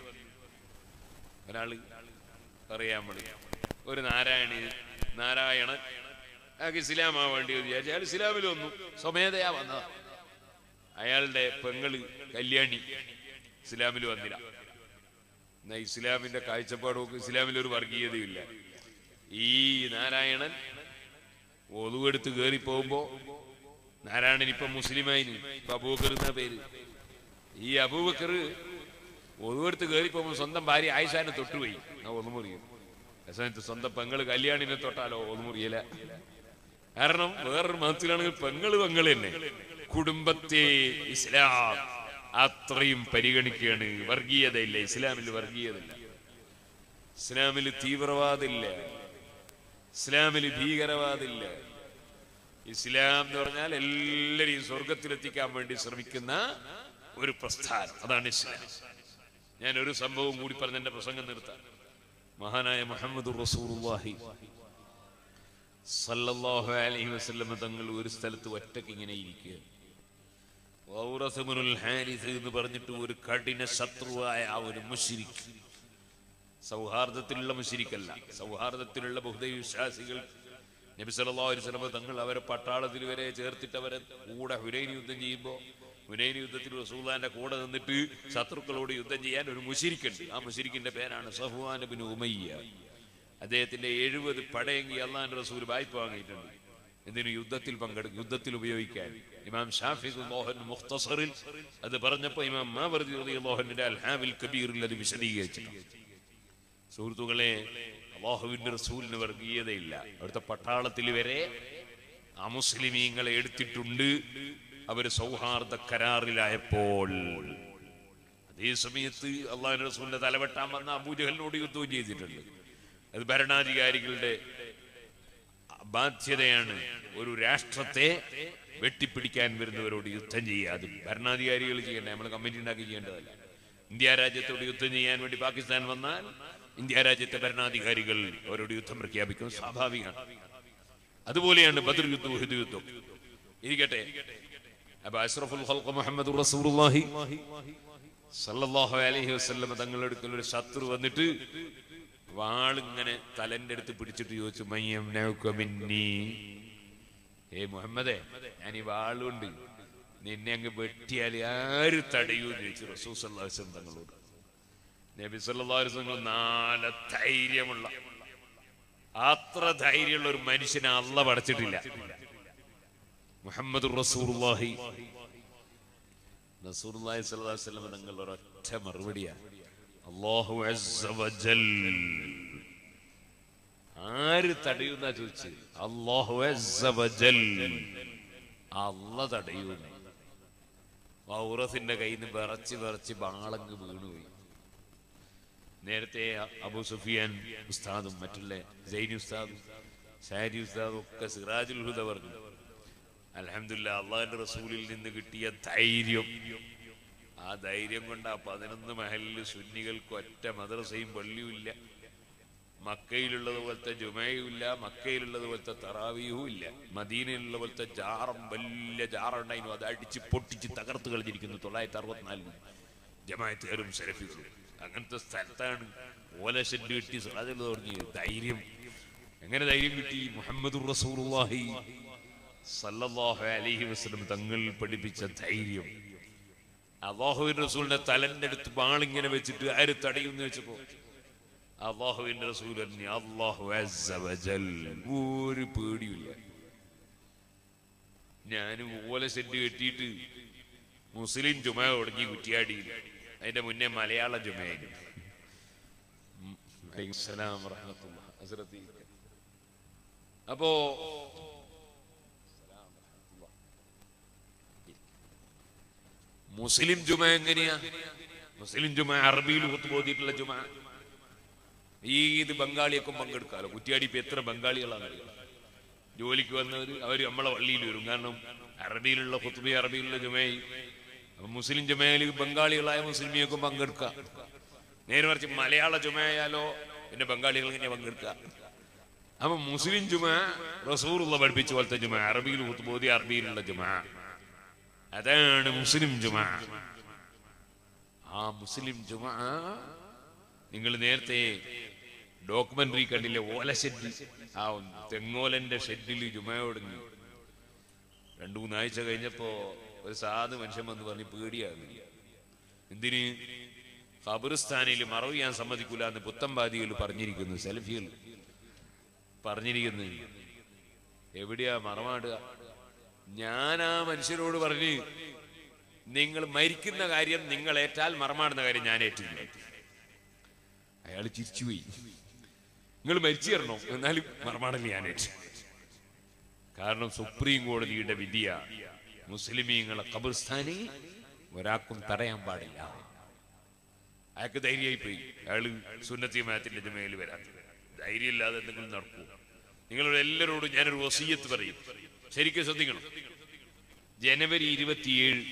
S2: ഒരാൾ പറയാൻ മതി ഒരു നാരായണി നാരായണൻ അയാൾക്ക് ഇസ്ലാമാ വേണ്ടി വിചാരിച്ചു അയാൾ ഇസ്ലാമിൽ വന്നു സ്വമേധയാ വന്നതാ അയാളുടെ പെങ്ങള് കല്യാണി ഇസ്ലാമിൽ വന്നില്ല എന്നാ ഇസ്ലാമിന്റെ കാഴ്ചപ്പാടൊക്കെ ഇസ്ലാമിൽ ഒരു വർഗീയതയില്ല ഈ നാരായണൻ ഒതുവെടുത്ത് കയറി പോകുമ്പോ നാരായണൻ ഇപ്പൊ മുസ്ലിമായിന് ഇപ്പൊ അബൂബക്കർ എന്ന പേര് ഈ അബൂബക്കർ ഒതുവെടുത്ത് കയറി പോകുമ്പോ സ്വന്തം ഭാര്യ ആയിഷാനെ തൊട്ടുപോയി എന്നാ ഒന്നുമുറിയും സമയത്ത് സ്വന്തം പെങ്ങള് കല്യാണിനെ തൊട്ടാലോ ഒന്നുമുറിയല കാരണം വേറൊരു മതത്തിലാണെങ്കിൽ പെങ്ങള് പെങ്ങള് തന്നെ കുടുംബത്തെ ഇസ്ലാം അത്രയും പരിഗണിക്കുകയാണ് വർഗീയതയില്ല ഇസ്ലാമിൽ വർഗീയതയില്ല ഇസ്ലാമിൽ തീവ്രവാദില്ല ഇസ്ലാമിൽ ഭീകരവാദില്ല ഇസ്ലാം എന്ന് പറഞ്ഞാൽ എല്ലാരെയും സ്വർഗത്തിലെത്തിക്കാൻ വേണ്ടി ശ്രമിക്കുന്ന ഒരു പ്രസ്ഥാനം അതാണ് ഇസ്ലാം ഞാൻ ഒരു സംഭവം കൂടി പറഞ്ഞ് എന്റെ പ്രസംഗം നിർത്താം മഹാനായ മുഹമ്മദ് റസൂറുല്ലാഹി സല്ലല്ലാഹു അലൈഹി വസല്ലം തങ്ങൾ ഒരു സ്ഥലത്ത് ഒറ്റയ്ക്ക് ഇങ്ങനെ ഇരിക്കുക ഔറസമുൽ ഹാരിസ് എന്ന് പറഞ്ഞിട്ട് ഒരു കഠിന ശത്രുവായ ആ ഒരു മുഷിരിക്ക് സൗഹാർദ്ദത്തിലുള്ള മുഷിരിക്കല്ല സൗഹാർദ്ദത്തിലുള്ള ബഹുദൈവിശ്വാസികൾ നബി സല്ലല്ലാഹു അലൈഹി വസല്ലം തങ്ങൾ അവരെ പട്ടാളത്തിൽ വരെ ചേർത്തിട്ട് അവരെ കൂടെ ഹുനൈൻ യുദ്ധം ചെയ്യുമ്പോൾ ഹുനൈൻ യുദ്ധത്തിൽ റസൂലാന്റെ കൂടെ നിന്നിട്ട് ശത്രുക്കളോട് യുദ്ധം ചെയ്യാൻ ഒരു മുഷിരിക്കുണ്ട് ആ മുഷിരിക്കിന്റെ പേരാണ് സഹുവാൻ ബിൻ ഉമയ്യ അദ്ദേഹത്തിന്റെ എഴുപത് പടയെങ്കിൽ അള്ളാന്റെ റസൂൽ വായ്പ വാങ്ങിയിട്ടുണ്ട് ഇതിന് യുദ്ധത്തിൽ പങ്കെടുക്കും യുദ്ധത്തിൽ ഉപയോഗിക്കാൻ ഇമാം ഷാഫി മോഹൻ മുഖ്തസറിൽ അത് പറഞ്ഞപ്പോ ഇമാം മാവർദി റളിയല്ലാഹുവിന്റെ അൽ ഹാവിൽ കബീറിൽ അത് വിശദീകരിച്ചിട്ടുണ്ട് സുഹൃത്തുക്കളെ അള്ളാഹുവിന്റെ റസൂലിന് വർഗീയതയില്ല അവിടുത്തെ പട്ടാളത്തിൽ വരെ അമുസ്ലിമീങ്ങളെ എടുത്തിട്ടുണ്ട് അവര് സൗഹാർദ്ദ കരാറിലായപ്പോൾ അതേ സമയത്ത് അള്ളാഹു റസൂലിന്റെ തലവെട്ടാൻ വന്ന അബൂജഹലിനോട് യുദ്ധവും ചെയ്തിട്ടുണ്ട് അത് ഭരണാധികാരികളുടെ ബാധ്യതയാണ് ഒരു രാഷ്ട്രത്തെ വെട്ടിപ്പിടിക്കാൻ വരുന്നവരോട് യുദ്ധം ചെയ്യാതെ ഭരണാധികാരികൾ ചെയ്യണ്ടേ നമ്മൾ കമ്മിറ്റി ഉണ്ടാക്കി ചെയ്യേണ്ടതല്ല ഇന്ത്യ രാജ്യത്തോട് യുദ്ധം ചെയ്യാൻ വേണ്ടി പാകിസ്ഥാൻ വന്നാൽ ഇന്ത്യ രാജ്യത്തെ ഭരണാധികാരികൾ അവരോട് യുദ്ധം പ്രഖ്യാപിക്കും സ്വാഭാവികമാണ് അതുപോലെയാണ് ബദർ യുദ്ധം ഉഹദ് യുദ്ധം ഇരിക്കട്ടെ അപ്പൊ അഷ്റഫുൽ ഖൽഖ് മുഹമ്മദ് റസൂലുള്ളാഹി സല്ലല്ലാഹു അലൈഹി വസല്ലം തങ്ങളുടെ അടുക്കൽ ഒരു ശത്രു വന്നിട്ട് വാളിങ്ങനെ തലന്റെ അടുത്ത് പിടിച്ചിട്ട് ചോദിച്ചു മയ്യം നൗക മിന്നി ഏ മുഹമ്മദേ ഞാൻ ഈ വാളുകൊണ്ട് നിന്നെ അങ്ങ് വെട്ടിയാൽ ആര് തടയൂന്ന് ചോദിച്ചു റസൂൽ സല്ലല്ലാഹു അലൈഹി വസല്ലം തങ്ങളോട് നബി സല്ലല്ലാഹു അലൈഹി വസല്ലം നാല ധൈര്യമുള്ള അത്ര ധൈര്യമുള്ള ഒരു മനുഷ്യനെ അല്ല പടച്ചിട്ടില്ല മുഹമ്മദ് റസൂലുള്ളാഹി റസൂലുള്ളാഹി സ്വല്ലല്ലാഹു അലൈഹി വസല്ലം തങ്ങൾ ഒരൊറ്റ മറുപടിയാണ് അല്ലാഹു അസ്സ വജൽ ആര് തടയുന്ന ചോദിച്ച് അല്ലാഹു അസ്സ വജൽ അല്ല തടയുന്നു ഔറസിന്റെ കയ്യിൽ നിന്ന് വിറച്ച് വിറച്ച് ബാളങ്ങ് വീണുപോയി നേരത്തെ അബു സുഫിയാൻ ഉസ്താദും മറ്റുള്ള സൈനി ഉസ്താദും ഷാരി ഉസ്താദും ഒക്കെ സിറാജുൽ ഹുദ പറഞ്ഞു അലഹമില്ല അള്ളാഹിന്റെ റസൂലിൽ നിന്ന് കിട്ടിയ ധൈര്യം ആ ധൈര്യം കൊണ്ട് ആ പതിനൊന്ന് മഹലില് സുന്നികൾക്ക് ഒറ്റ മദ്രസയും പള്ളിയും ഇല്ല മക്കയിലുള്ളത് പോലത്തെ ജുമയും ഇല്ല മക്കയിലുള്ളത് പോലത്തെ തറാവിയും ഇല്ല മദീനയിലുള്ള പോലത്തെ ജാറം വലിയ ജാറുണ്ടായിരുന്നു അത് അടിച്ച് പൊട്ടിച്ച് തകർത്ത് കളഞ്ഞിരിക്കുന്നു തൊള്ളായിരത്തി അറുപത്തിനാലിൽ ജമായത്തുകാരും സെലഫികളും അങ്ങനത്തെ സ്ഥലത്താണ് ഓലശെഡ് കിട്ടി സിറാജുൽ തുടങ്ങി ധൈര്യം എങ്ങനെ ധൈര്യം കിട്ടി മുഹമ്മദ് റസൂലുള്ളാഹി സല്ലല്ലാഹു അലൈഹി വസല്ലം തങ്ങൾ പഠിപ്പിച്ച ധൈര്യം അള്ളാഹുവിന്റെ റസൂലിന്റെ തലന്റെ അടുത്ത് ബാളിങ്ങനെ വെച്ചിട്ട് ആര് തടയുമെന്ന് വെച്ചപ്പോ അള്ളാഹുവിന്റെ റസൂൽ പറഞ്ഞു അള്ളാഹു അസ്സ വജൽ ഒരു പേടിയില്ല ഞാൻ ഓല സെന്റ് കെട്ടിയിട്ട് മുസ്ലിം ജുമ തുടങ്ങി കുറ്റിയാടിയിൽ അതിന്റെ മുന്നേ മലയാള ജുമയായിരുന്നു ഉം. അലൈക്കും സലാം വറഹ്മത്തുള്ളാഹി. ഹസ്രത്തി. അപ്പോ മുസ്ലിം ജുമ എങ്ങനെയാ മുസ്ലിം ജുമ അറബിയിൽ ഒത്തുപോതിയിട്ടുള്ള ജുമ ഈ ഇത് ബംഗാളിയൊക്കെ പങ്കെടുക്കാലോ കുറ്റിയാടി ഇപ്പൊ എത്ര ബംഗാളികളാണ് അറിയാം ജോലിക്ക് വന്നവർ അവർ നമ്മളെ പള്ളിയിൽ വരും കാരണം അറബിയിലുള്ള കുത്തുബി അറബിയിലുള്ള ജുമയിൽ അപ്പൊ മുസ്ലിം ജുമയിൽ ബംഗാളികളായ മുസ്ലിമിയൊക്കെ പങ്കെടുക്കാം നേരെ മറിച്ച് മലയാള ജുമയായാലോ പിന്നെ ബംഗാളികൾ ഇങ്ങനെ പങ്കെടുക്കുക അപ്പൊ മുസ്ലിം ജുമ റസൂറുള്ള പഠിപ്പിച്ച പോലത്തെ ജുമ അറബിയിൽ കുത്തുബോധി അറബിയിലുള്ള ജുമ അതാണ് മുസ്ലിം ജുമ ആ മുസ്ലിം ജുമ നിങ്ങൾ നേരത്തെ ഡോക്യുമെന്ററി കണ്ടില്ലേ ഓല ഷെഡ് ആ തെങ്ങോലന്റെ ഷെഡിൽ ജുമ തുടങ്ങി രണ്ടു മൂന്നാഴ്ച കഴിഞ്ഞപ്പോ ഒരു സാധു മനുഷ്യൻ വന്ന് പറഞ്ഞ് പേടിയാകും എന്തിന് ഖബറിസ്ഥാനിൽ മറവ് ചെയ്യാൻ സമ്മതിക്കൂല എന്ന് പുത്തമ്പാദികൾ പറഞ്ഞിരിക്കുന്നു സെൽഫികൾ പറഞ്ഞിരിക്കുന്നു എവിടെയാ മറമാടുക ഞാൻ ആ മനുഷ്യരോട് പറഞ്ഞ് നിങ്ങൾ മരിക്കുന്ന കാര്യം നിങ്ങൾ ഏറ്റാൽ മറമാടുന്ന കാര്യം ഞാൻ ഏറ്റില്ല അയാൾ ചിരിച്ചുപോയി നിങ്ങൾ മരിച്ചു തരണോ എന്നാലും മറമാടൽ ഞാൻ ഏറ്റു കാരണം സുപ്രീം കോടതിയുടെ വിധിയ മുസ്ലിമീങ്ങളെ ഖബർസ്ഥാനി ഒരാൾക്കും തടയാൻ പാടില്ല അയാൾക്ക് ധൈര്യമായി പോയി അയാള് സുന്നത്തി മാത്തിന്റെ ജമയിൽ വരാൻ ധൈര്യമില്ലാതെ എന്തെങ്കിലും നടക്കൂ നിങ്ങളോട് എല്ലാവരോടും ഞാനൊരു വസീയത്ത് പറയും ശരിക്കും ശ്രദ്ധിക്കണം ജനുവരി ഇരുപത്തിയേഴ്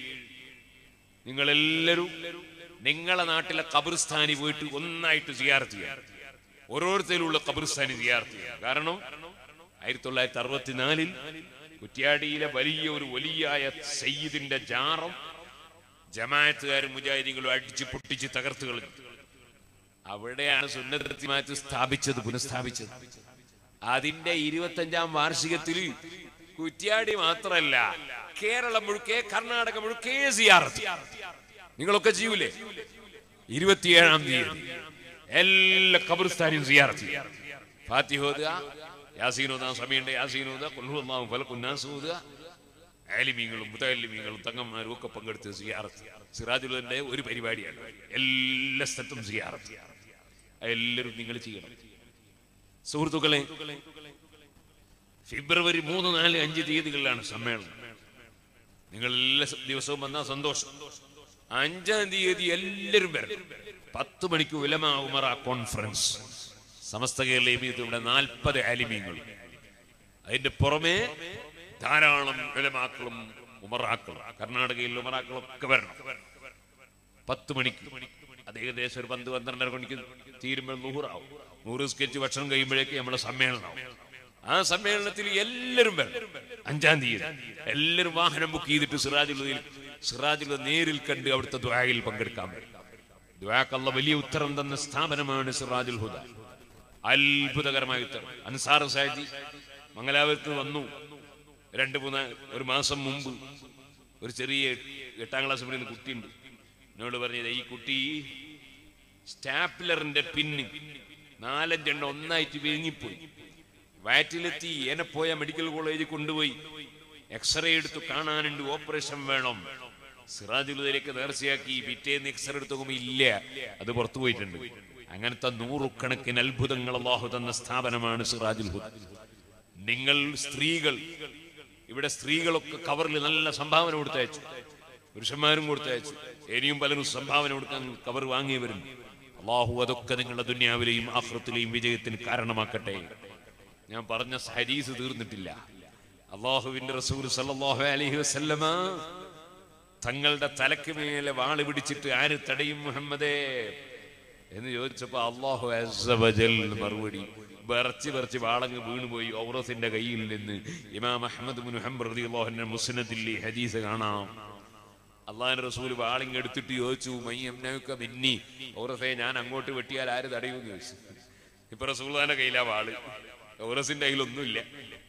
S2: നിങ്ങളെല്ലാവരും നിങ്ങളെ നാട്ടിലെ ഖബർസ്ഥാനി പോയിട്ട് ഒന്നായിട്ട് സിയാർത്ത് ചെയ്യാം ഓരോരുത്തരിലുള്ള ഖബർസ്ഥാനി സിയാർത്ത് ചെയ്യാം കാരണം ആയിരത്തി തൊള്ളായിരത്തി അറുപത്തിനാലിൽ കുറ്റ്യാടിയിലെ വലിയ ഒരു വലിയായ സയ്യിദിന്റെ ജാറം ജമാഅത്തുകാരും മുജാഹിദീങ്ങളും അടിച്ച് പൊട്ടിച്ച് തകർത്ത് കളഞ്ഞു അവിടെയാണ് സുന്നതമാറ്റ് സ്ഥാപിച്ചത് പുനഃസ്ഥാപിച്ചത് അതിന്റെ ഇരുപത്തഞ്ചാം വാർഷികത്തിൽ കുറ്റ്യാടി മാത്രമല്ല കേരളം മുഴുക്കെ കർണാടക മുഴുക്കെ സിയാറത്ത് നിങ്ങളൊക്കെ ചെയ്യൂലേ ഇരുപത്തിയേഴാം തീയതി എല്ലാ ഖബർസ്ഥാനും സിയാറത്ത് ചെയ്യും. ഫാത്തിഹ ഓതുക യാസീൻ ഓതാൻ സമയമുണ്ട് യാസീൻ ഓതുക കൊല്ലുന്നാവും ഫല കുന്നാസ് ഓതുക ആലിമീങ്ങളും മുതലിമീങ്ങളും തങ്ങന്മാരും ഒക്കെ പങ്കെടുത്ത് സിയാറത്ത് സിറാജുലിന്റെ ഒരു പരിപാടിയാണ് എല്ലാ സ്ഥലത്തും സിയാറത്ത് എല്ലാവരും നിങ്ങൾ ചെയ്യണം സുഹൃത്തുക്കളെ ഫെബ്രുവരി മൂന്ന് നാല് അഞ്ച് തീയതികളിലാണ് സമ്മേളനം നിങ്ങൾ എല്ലാ ദിവസവും വന്നാൽ സന്തോഷം അഞ്ചാം തീയതി എല്ലാവരും വരണം പത്ത് മണിക്ക് ഉലമ ഉമറ കോൺഫറൻസ് സമസ്ത കേരളീയത്തിന്റെ നാൽപ്പത് ആലിമീങ്ങൾ അതിന്റെ പുറമെ ധാരാളം ഉലമാക്കളും ഉമറാക്കളും കർണാടകയിൽ ഉമറാക്കളും ഒക്കെ വരണം പത്ത് മണിക്ക് അത് ഏകദേശം ഒരു പന്ത് പന്ത്രണ്ടര മണിക്ക് തീരുമ്പോൾ നൂറാവും നൂറ് സ്കെച്ച് ഭക്ഷണം കഴിയുമ്പോഴേക്ക് നമ്മുടെ സമ്മേളനമാവും ആ സമ്മേളനത്തിൽ എല്ലാവരും വരണം അഞ്ചാം തീയതി എല്ലാവരും വാഹനം ബുക്ക് ചെയ്തിട്ട് സിറാജുൽ സിറാജുൽ നേരിൽ കണ്ട് അവിടുത്തെ ദ്വായിൽ പങ്കെടുക്കാൻ വരും ദ്വാക്കള്ള വലിയ ഉത്തരം തന്ന സ്ഥാപനമാണ് സിറാജുൽ ഹുദ അത്ഭുതകരമായ ഉത്തരം അൻസാർ സാജി മംഗലാപുരത്ത് വന്നു രണ്ട് മൂന്ന് ഒരു മാസം മുമ്പ് ഒരു ചെറിയ എട്ടാം ക്ലാസ് പഠിക്കുന്ന കുട്ടിയുണ്ട് എന്നോട് പറഞ്ഞത് ഈ കുട്ടി സ്റ്റാപ്ലറിന്റെ പിന്ന് നാലഞ്ചെണ്ണം ഒന്നായിട്ട് വിരിഞ്ഞിപ്പോയി വയറ്റിലെത്തി എന്നെ പോയ മെഡിക്കൽ കോളേജിൽ കൊണ്ടുപോയി എക്സ്റേ എടുത്തു കാണാനുണ്ട് ഓപ്പറേഷൻ വേണം സിറാജുലുദയിലേക്ക് നേർച്ചയാക്കി പിറ്റേന്ന് എക്സ്റേ എടുത്തു നോക്കുമ്പോ ഇല്ല അത് പുറത്തു പോയിട്ടുണ്ട് അങ്ങനത്തെ നൂറുകണക്കിന് അത്ഭുതങ്ങൾ അള്ളാഹു തന്ന സ്ഥാപനമാണ് സിറാജുൽ ഹുദ നിങ്ങൾ സ്ത്രീകൾ ഇവിടെ സ്ത്രീകളൊക്കെ കവറിൽ നല്ല സംഭാവന കൊടുത്തയച്ചു പുരുഷന്മാരും കൊടുത്തയച്ചു ഇനിയും പലരും സംഭാവന കൊടുക്കാൻ കവർ വാങ്ങിയവരും അള്ളാഹു അതൊക്കെ നിങ്ങളുടെ ദുന്യാവിലെയും ആഹ്റത്തിലെയും വിജയത്തിന് കാരണമാക്കട്ടെ ഞാൻ പറഞ്ഞ ഹരീസ് തീർന്നിട്ടില്ല അള്ളാഹുവിന്റെ റസൂൽ സല്ലല്ലാഹു അലൈഹി വസല്ലമ തങ്ങളുടെ തലക്ക് മേലെ വാള് പിടിച്ചിട്ട് ആര് തടയും മുഹമ്മദേ എന്ന് ചോദിച്ചപ്പോ അള്ളാഹു അസ്സവജൽ മറുപടി വിറച്ച് വിറച്ച് വാളങ്ങ് വീണുപോയി ഔറസിന്റെ കയ്യിൽ നിന്ന് ഇമാം അഹമ്മദ് ബിൻ ഹംബർ റളിയല്ലാഹുവിന്റെ മുസ്നദിൽ ഈ ഹദീസ് കാണാം അള്ളാഹിന്റെ റസൂൽ വാളിങ് എടുത്തിട്ട് ചോദിച്ചു മയ്യമ്നൊക്കെ മിന്നി ഔറസെ ഞാൻ അങ്ങോട്ട് വെട്ടിയാൽ ആര് തടയുമെന്ന് ചോദിച്ചു ഇപ്പൊ റസൂൽദാന്റെ കയ്യിലാ വാള് ഔറസിന്റെ കയ്യിലൊന്നുമില്ല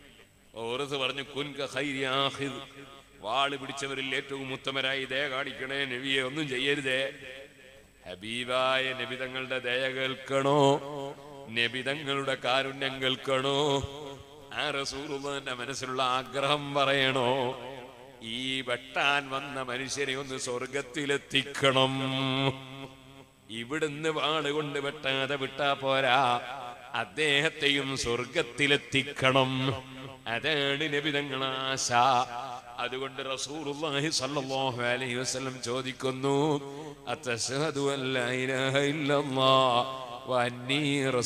S2: ഔറസ് പറഞ്ഞു കുൻ ക ഖൈരി ആഖിദ്. വാള് പിടിച്ചവരിൽ ഏറ്റവും ഉത്തമരായി ദയ കാണിക്കണേ നബിയെ ഒന്നും ചെയ്യരുതേ ഹബീബായ നബിതങ്ങളുടെ ദയ കേൾക്കണോ നബിതങ്ങളുടെ കാരുണ്യം കേൾക്കണോ ആ റസൂലുള്ളാന്റെ മനസ്സിലുള്ള ആഗ്രഹം പറയണോ ഈ വെട്ടാൻ വന്ന മനുഷ്യനെ ഒന്ന് സ്വർഗത്തിലെത്തിക്കണം ഇവിടുന്ന് വാള് കൊണ്ട് വെട്ടാതെ വിട്ടാ പോരാ അദ്ദേഹത്തെയും സ്വർഗത്തിലെത്തിക്കണം അതാണ് നബിതങ്ങൾ ആശ അതുകൊണ്ട് റസൂലുള്ളാഹി സ്വല്ലല്ലാഹു അലൈഹി വസല്ലം ചോദിക്കുന്നു അത്തശ്ഹദു അൻ ലാ ഇലാഹ ഇല്ലല്ലാഹ് വഅന്നീ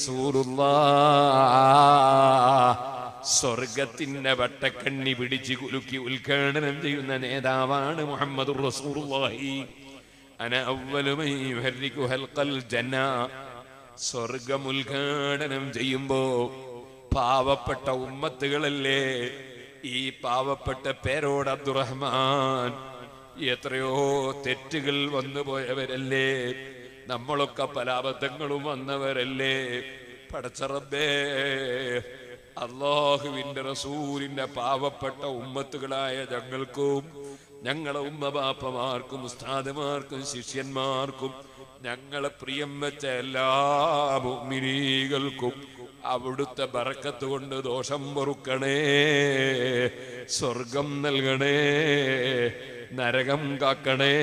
S2: റസൂലുള്ളാഹ് സ്വർഗത്തിന്റെ വട്ടക്കണ്ണി പിടിച്ച് കുലുക്കി ഉദ്ഘാടനം ചെയ്യുന്ന നേതാവാണ് മുഹമ്മദ് റസൂലുള്ളാഹി അന അവ്വലു മൻ യുഹർരികു ഹൽഖൽ ജന്ന സ്വർഗം ഉദ്ഘാടനം ചെയ്യുമ്പോ പാവപ്പെട്ട ഉമ്മത്തുകളല്ലേ ഈ പാവപ്പെട്ട പേരോട് അബ്ദുറഹ്മാൻ എത്രയോ തെറ്റുകൾ വന്നു പോയവരല്ലേ നമ്മളൊക്കെ പല അബദ്ധങ്ങളും വന്നവരല്ലേ പടച്ചറബേ അള്ളാഹുവിന്റെ റസൂലിന്റെ പാവപ്പെട്ട ഉമ്മത്തുകളായ ഞങ്ങൾക്കും ഞങ്ങളെ ഉമ്മബാപ്പമാർക്കും ഉസ്താദുമാർക്കും ശിഷ്യന്മാർക്കും ഞങ്ങളെ പ്രിയം വെച്ച എല്ലാ മുഅ്മിനീകൾക്കും അവിടുത്തെ ബറക്കത്ത് കൊണ്ട് ദോഷം പൊറുക്കണേ സ്വർഗം നൽകണേ നരകം കാക്കണേ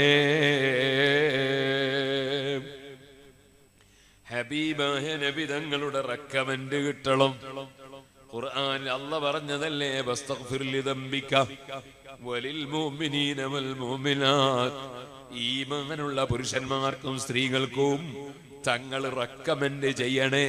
S2: ഹബീബായ നബി തങ്ങളുടെ റെക്കമെന്റ് കിട്ടണം ഖുർആൻ അല്ല പറഞ്ഞതല്ലേ വസ്തഗ്ഫിർ ലിദംബിക വലിൽ മുഅ്മിനീന വൽ മുഅ്മിനാത്ത് ഈമാനുള്ള പുരുഷന്മാർക്കും സ്ത്രീകൾക്കും തങ്ങൾ റെക്കമെന്റ് ചെയ്യണേ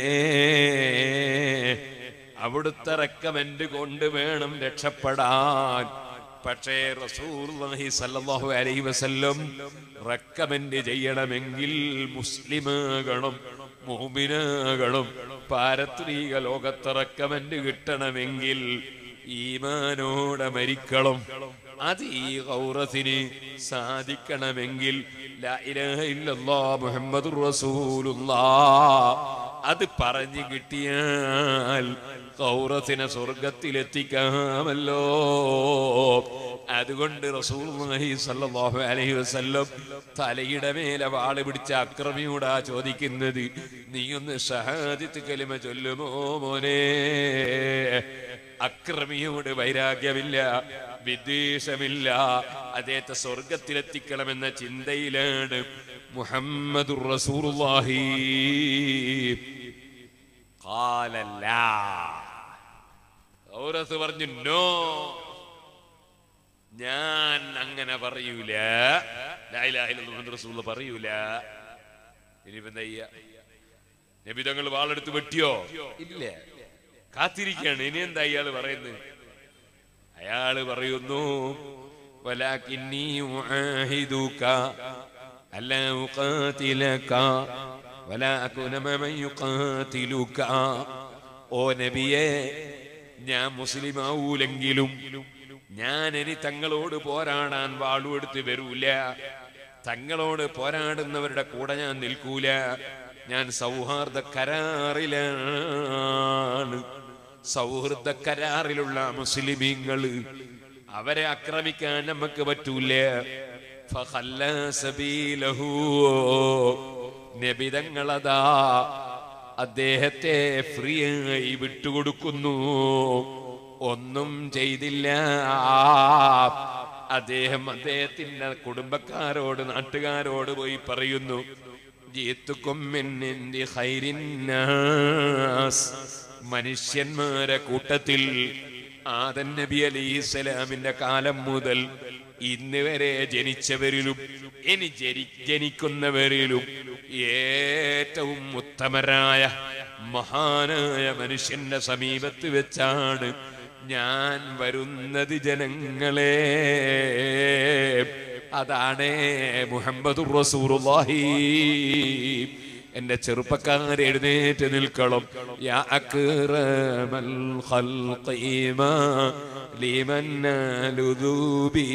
S2: അവിടുത്തെ റെക്കമെന്റ് കൊണ്ട് വേണം രക്ഷപ്പെടാൻ പക്ഷേ റസൂലുള്ളാഹി സല്ലല്ലാഹു അലൈഹി വസല്ലം റെക്കമെന്റ് ചെയ്യണമെങ്കിൽ മുസ്ലിമാകണം മുഅ്മിനാകണം പാരത്രിക ലോകത്ത് കമന്റ് കിട്ടണമെങ്കിൽ ഈമാനോടെ മരിക്കണം അത് ഈ ഗൗറത്തിന് സാധിക്കണമെങ്കിൽ ലാ ഇലാഹ ഇല്ലല്ലാഹ് മുഹമ്മദുർ റസൂലുള്ളാഹ് അത് പറഞ്ഞു കിട്ടിയാൽ കൗറത്തിനെ സ്വർഗത്തിലെത്തിക്കാമല്ലോ അതുകൊണ്ട് റസൂലുള്ളാഹി സ്വല്ലല്ലാഹു അലൈഹി വസല്ലം തലയുടെ മേലെ വാള് പിടിച്ച അക്രമിയോടാ ചോദിക്കുന്നത് നീ ഒന്ന് ഷഹാദിത്ത് കലിമ ചൊല്ലുമോ മോനെ അക്രമിയോട് വൈരാഗ്യമില്ല വിദ്വേഷമില്ല അദ്ദേഹത്തെ സ്വർഗത്തിലെത്തിക്കണമെന്ന ചിന്തയിലാണ് മുഹമ്മദുർ റസൂലുള്ളാഹി ഖാലല്ല ഔറസ് പറഞ്ഞു നോ ഞാൻ അങ്ങനെ പറയൂല ലാ ഇലാഹ ഇല്ലല്ലാഹ് മുഹമ്മദ് റസൂലുള്ളാഹ് പറയൂല ഇനിയിപ്പോ എന്താ ചെയ്യാ നബി തങ്ങൾ വാളെടുത്ത് വെട്ടിയോ ഇല്ല കാത്തിരിക്കുകയാണ് ഇനി എന്താ ഇയാള് പറയുന്നത് അയാള് പറയുന്നു വലാകിന്നി ഉആഹിദുക അല്ലാ ഉഖാതിലക വലാ അകുന മമൻ യുഖാതിലുക ഓ നബിയേ ഞാൻ മുസ്ലിം ആവൂലെങ്കിലും ഞാൻ ഇനി തങ്ങളോട് പോരാടാൻ വാളുമെടുത്ത് വരൂല തങ്ങളോട് പോരാടുന്നവരുടെ കൂടെ ഞാൻ നിൽക്കൂല ഞാൻ സൗഹാർദ്ദ കരാറിലാണ് സൗഹൃദ കരാറിലുള്ള മുസ്ലിമീങ്ങള് അവരെ ആക്രമിക്കാൻ നമുക്ക് പറ്റൂല ഫഖല്ല സബീലഹു. നബിതങ്ങളതാ അദ്ദേഹത്തെ ഫ്രീ ആയി വിട്ടുകൊടുക്കുന്നു ഒന്നും ചെയ്തില്ല അദ്ദേഹം അദ്ദേഹത്തിന്റെ കുടുംബക്കാരോട് നാട്ടുകാരോട് പോയി പറയുന്നു ജീത്തുക്കും മിന്നിന്റെ ഖൈരിന്നാസ്. മനുഷ്യന്മാരെ കൂട്ടത്തിൽ ആദൻ നബി അലൈഹി സ്വലാമിന്റെ കാലം മുതൽ ഇന്ന് വരെ ജനിച്ചവരിലും ഇനി ജനി ജനിക്കുന്നവരിലും ഏറ്റവും ഉത്തമരായ മഹാനായ മനുഷ്യന്റെ സമീപത്ത് വെച്ചാണ് ഞാൻ വരുന്നത് ജനങ്ങളെ അതാണ് മുഹമ്മദ് റസൂറുല്ലാഹി എന്റെ ചെറുപ്പക്കാരെ എഴുന്നേറ്റ് നിൽക്കണം യാ അക്രമൽ ഖൽഖീമ لمن لذوبه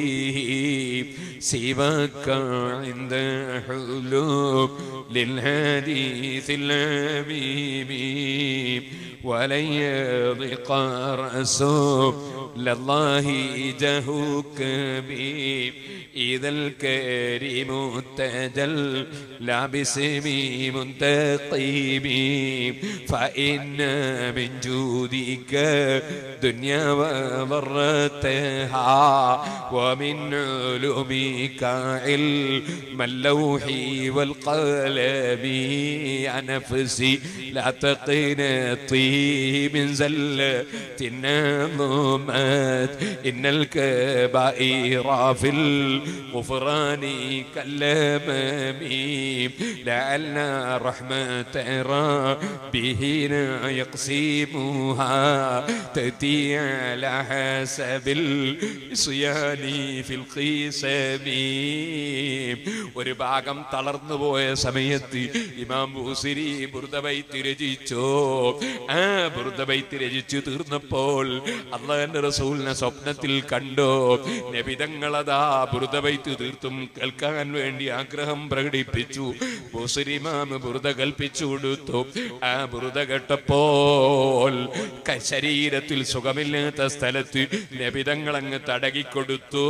S2: سواك عند حلوب للحديث الأميم ولن يضيق رسول الله جهوك بي إذا الكريم تجل لا باسمي منتقيمي فإن من جودك دنيا وضرتها ومن علومك علم اللوح والقلم يا نفسي لا تقنطي من زلة النظمات إن الكبائر في الغفران كالأمام لعل رحمة ربهنا يقسمها تأتي على حسب الصيان في القسم ഒരു ഭാഗം തളർന്നു പോയ സമയത്ത് ഇമാം ബൂസിരി ബുർദബൈത്ത് രചിച്ചോ ആ ബുർദബൈത്ത് രചിച്ചു തീർന്നപ്പോൾ അള്ളാഹന്റെ റസൂലിനെ സ്വപ്നത്തിൽ കണ്ടോ നബിതങ്ങളതാ ബുർദബൈത്ത് തീർത്തും കേൾക്കാൻ വേണ്ടി ആഗ്രഹം പ്രകടിപ്പിച്ചു ബുസിരിമാം ബുർദ കൽപ്പിച്ചു കൊടുത്തു ആ ബുർദ കേട്ടപ്പോൾ ക- ശരീരത്തിൽ സുഖമില്ലാത്ത സ്ഥലത്ത് നബിതങ്ങളങ്ങ് തടകിക്കൊടുത്തു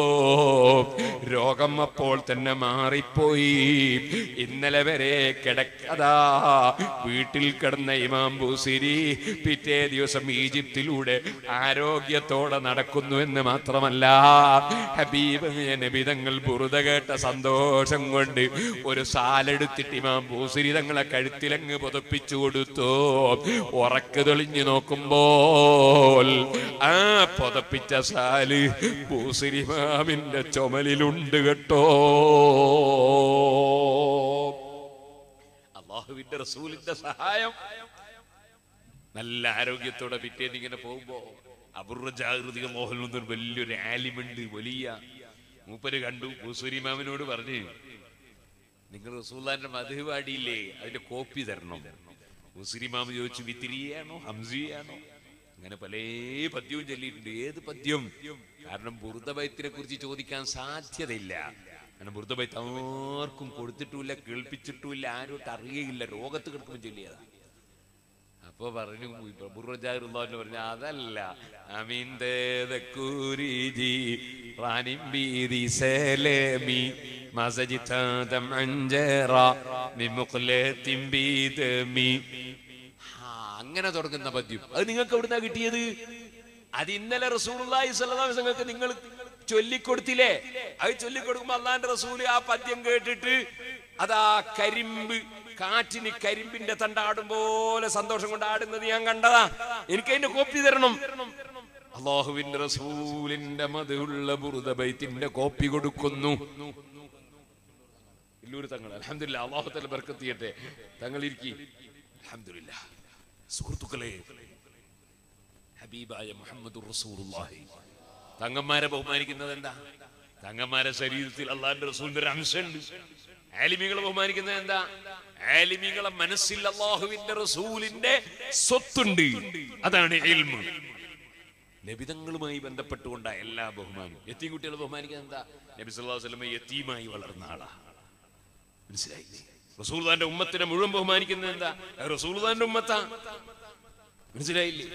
S2: രോഗം അപ്പോൾ തന്നെ മാറിപ്പോയി ഇന്നലെ വരെ കിടക്കതാ വീട്ടിൽ കിടന്ന ഇമാം ബുസിരി പിറ്റേ ദിവസം ഈജിപ്തിലൂടെ ആരോഗ്യത്തോടെ നടക്കുന്നു എന്ന് മാത്രമല്ല ഹബീബ് നബിതങ്ങൾ ബുറുത കേട്ട സന്തോഷം കൊണ്ട് ഒരു സാലെടുത്തിട്ട് ഇമാം ബൂസിരി തങ്ങളെ കഴുത്തിലങ്ങ് പുതപ്പിച്ചു കൊടുത്തു ഉറക്ക് തെളിഞ്ഞു നോക്കുമ്പോൾ ആ പുതപ്പിച്ച സാല് ബൂസിരിമാമിന്റെ ചുമലിലുണ്ട് കേട്ടോ അള്ളാഹുവിന്റെ റസൂലിന്റെ സഹായം നല്ല ആരോഗ്യത്തോടെ പിറ്റേന്ന് ഇങ്ങനെ പോകുമ്പോ അപൂർവജാകൃതി മോഹൻ എന്നൊരു വലിയൊരു ആലിമുണ്ട് വലിയ മൂപ്പര് കണ്ടു പൂസൂരിമാമിനോട് പറഞ്ഞ് നിങ്ങൾ റസൂല്ലാന്റെ മധു പാടിയില്ലേ അതിന്റെ കോപ്പി തരണം മുസ്ലിമാമ് ചോദിച്ചു വിത്തിരിയാണോ ഹംസിയാണോ അങ്ങനെ പല പദ്യവും ചൊല്ലിയിട്ടുണ്ട് ഏത് പദ്യം കാരണം ബുറുദബൈത്തിനെ കുറിച്ച് ചോദിക്കാൻ സാധ്യതയില്ല കാരണം ബുറുദബൈത്ത് ആർക്കും കൊടുത്തിട്ടുമില്ല കേൾപ്പിച്ചിട്ടുമില്ല ആരോട്ട് അറിയയില്ല രോഗത്ത് കിടക്കുമ്പോൾ ചൊല്ലിയതാ അപ്പൊ പറഞ്ഞു പ്രഭുറജാറുള്ളവന് പറഞ്ഞു അതല്ല അമീന്തേതക്കൂരിജി റാനിം ബീദി സലമി മസജിതാദം അഞ്ചറ മിമുഖ്ലത്തിൻ ബീദമി ആ, അങ്ങനെ തുടങ്ങുന്ന പദ്യം അത് നിങ്ങൾക്ക് എവിടുന്നാ കിട്ടിയത് അത് ഇന്നലെ റസൂലുള്ളാഹി സ്വല്ലല്ലാഹു അലൈഹി വസല്ലമക്ക് നിങ്ങൾ ചൊല്ലിക്കൊടുത്തില്ലേ അത് ചൊല്ലിക്കൊടുക്കുമ്പോ അള്ളാന്റെ റസൂല് ആ പദ്യം കേട്ടിട്ട് അതാ കരിമ്പ് കാറ്റിന് കരിമ്പിന്റെ തണ്ടാടും പോലെ സന്തോഷം കൊണ്ട് ആടുന്നത് ഞാൻ കണ്ടതാ എനിക്ക് അതിന്റെ കോപ്പി തരണം അള്ളാഹുവിന്റെ റസൂലിന്റെ മതിയുള്ള ബുറുദബൈത്തിന്റെ കോപ്പി കൊടുക്കുന്നു ഇല്ലൂർ തങ്ങൾ അലഹമില്ല അള്ളാഹുത്തല ബർക്കത്തിയട്ടെ തങ്ങൾ ഇരിക്കി അലഹമില്ല സുഹൃത്തുക്കളെ ഹബീബായ മുഹമ്മദ് റസൂലുള്ളാഹി തങ്ങന്മാരെ ബഹുമാനിക്കുന്നത് എന്താ തങ്ങന്മാരെ ശരീരത്തിൽ അള്ളാഹിന്റെ റസൂലിന്റെ ഒരു അംശമുണ്ട് ആലിമികളെ ബഹുമാനിക്കുന്നത് എന്താ ആലിമികളെ മനസ്സിൽ അള്ളാഹുവിന്റെ റസൂലിന്റെ സ്വത്തുണ്ട് അതാണ് ഇൽമ് നബിതങ്ങളുമായി ബന്ധപ്പെട്ടുകൊണ്ട എല്ലാ ബഹുമാനവും എത്തീം കുട്ടികളെ ബഹുമാനിക്കുന്നത് എന്താ നബി സല്ലല്ലാഹു അലൈഹി വസല്ലം യത്തീമായി വളർന്ന ആളാ മനസ്സിലായില്ലേ റസൂൽദാന്റെ ഉമ്മത്തിനെ മുഴുവൻ ബഹുമാനിക്കുന്നത് എന്താ റസൂൽദാന്റെ ഉമ്മത്താ മനസ്സിലായില്ലേ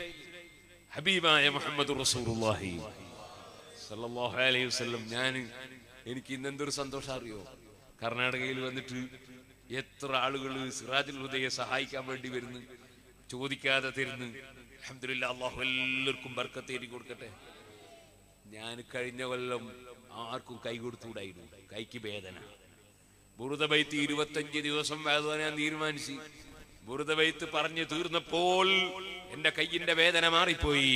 S2: ഹബീബായ മുഹമ്മദ് റസൂലുള്ളാഹി സല്ലല്ലാഹു അലൈഹി വസല്ലം ഞാൻ എനിക്ക് ഇന്ന് എന്തൊരു സന്തോഷം അറിയോ കർണാടകയിൽ വന്നിട്ട് എത്ര ആളുകൾ സിറാജുൽ ഹുദയെ സഹായിക്കാൻ വേണ്ടി വരുന്നു ചോദിക്കാതെ തരുന്നു അൽഹംദുലില്ലാ അള്ളാഹു എല്ലാവർക്കും ബർക്കത്തേരി കൊടുക്കട്ടെ ഞാൻ കഴിഞ്ഞ കൊല്ലം ആർക്കും കൈ കൊടുത്തുകൂടായിരുന്നു കൈക്ക് വേദന ബുറുദബൈത്ത് ഇരുപത്തഞ്ച് ദിവസം വേദന ഞാൻ തീരുമാനിച്ചു ബുറുദബൈത്ത് പറഞ്ഞു തീർന്നപ്പോൾ എന്റെ കയ്യിന്റെ വേദന മാറിപ്പോയി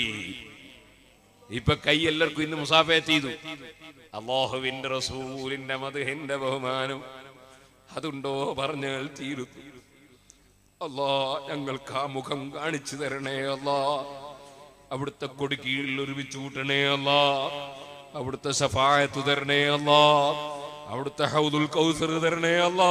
S2: ഇപ്പൊ കൈ എല്ലാവർക്കും ഇന്ന് മുസാഫേ ചെയ്തു അള്ളാഹുവിന്റെ റസൂലിന്റെ മധുഹിന്റെ ബഹുമാനം അതുണ്ടോ പറഞ്ഞാൽ തീരുന്നു അല്ലാ ഞങ്ങൾക്ക് ആ മുഖം കാണിച്ചു തരണേ അല്ലാ അവിടുത്തെ കൊടുക്കീഴിൽ ഒരുമിച്ച് കൂട്ടണേ അല്ലാ അവിടുത്തെ സഫായത്ത് തരണേ അല്ലാ അവിടുത്തെ ഹൗദുൽ കൗസർ തരണേ അല്ലാ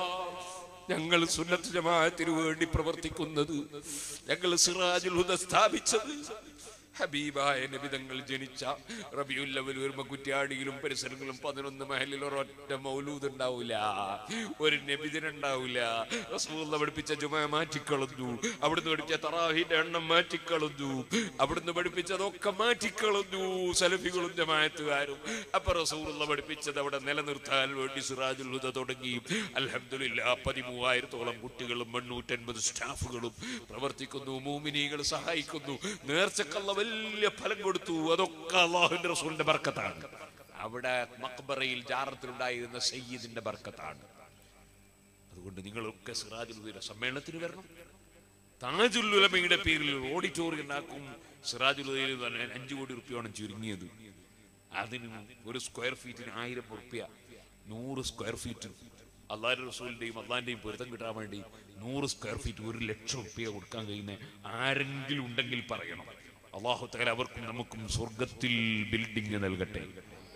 S2: ഞങ്ങൾ സുന്നത്ത് ജമാഅത്തിന് വേണ്ടി പ്രവർത്തിക്കുന്നത് ഞങ്ങൾ സിറാജുൽ ഹുദ സ്ഥാപിച്ചത് ഹബീബായ നബിതങ്ങൾ ജനിച്ച റബിയുല്ലവൽ വരുമ്പോ കുറ്റ്യാടിയിലും പരിസരങ്ങളും പതിനൊന്ന് മഹലിൽ ഒരൊറ്റ മൗലൂദ് ഉണ്ടാവില്ല ഒരു നബിദിനുണ്ടാവില്ല റസൂലുള്ള പഠിപ്പിച്ച ജുമ മാറ്റിക്കളഞ്ഞു അവിടുന്ന് പഠിപ്പിച്ച തറാഹിന്റെ എണ്ണം മാറ്റിക്കളഞ്ഞു അവിടുന്ന് പഠിപ്പിച്ചതൊക്കെ മാറ്റിക്കളഞ്ഞു സലഫികളും ജമാഅത്തുകാരും അപ്പൊ റസൂലുള്ള പഠിപ്പിച്ചത് അവിടെ നിലനിർത്താൻ വേണ്ടി സിറാജുൽ ഹുദ തുടങ്ങി അൽഹംദുലില്ലാ പതിമൂവായിരത്തോളം കുട്ടികളും എണ്ണൂറ്റൻപത് സ്റ്റാഫുകളും പ്രവർത്തിക്കുന്നു മൂമിനികൾ സഹായിക്കുന്നു നേർച്ചക്കള്ള വലിയ ഫലം കൊടുത്തു അതൊക്കെ അള്ളാഹുവിന്റെ റസൂലിന്റെ ബർക്കത്താണ് അവിടെ മക്ബറയിൽ ജാറത്തിലുണ്ടായിരുന്ന സയ്യിദിന്റെ ബർക്കത്താണ് അതുകൊണ്ട് നിങ്ങളൊക്കെ സിറാജുൽ ഹുദയുടെ സമ്മേളനത്തിന് വരണം താജുൽ ഉലമയുടെ പേരിൽ ഒരു ഓഡിറ്റോറിയം ഉണ്ടാക്കും സിറാജുൽ ഹുദയിൽ തന്നെ അഞ്ചു കോടി റുപ്യാണ് ചുരുങ്ങിയത് അതിന് ഒരു സ്ക്വയർ ഫീറ്റിന് ആയിരം റുപ്യ നൂറ് സ്ക്വയർ ഫീറ്റ് അള്ളാഹു റസൂലിന്റെയും അള്ളാഹിന്റെയും പൊരുത്തം കിട്ടാൻ വേണ്ടി നൂറ് സ്ക്വയർ ഫീറ്റ് ഒരു ലക്ഷം റുപ്യ കൊടുക്കാൻ കഴിയുന്ന ആരെങ്കിലും ഉണ്ടെങ്കിൽ പറയണം അള്ളാഹു തകല അവർക്കും നമുക്കും സ്വർഗത്തിൽ ബിൽഡിംഗ് നൽകട്ടെ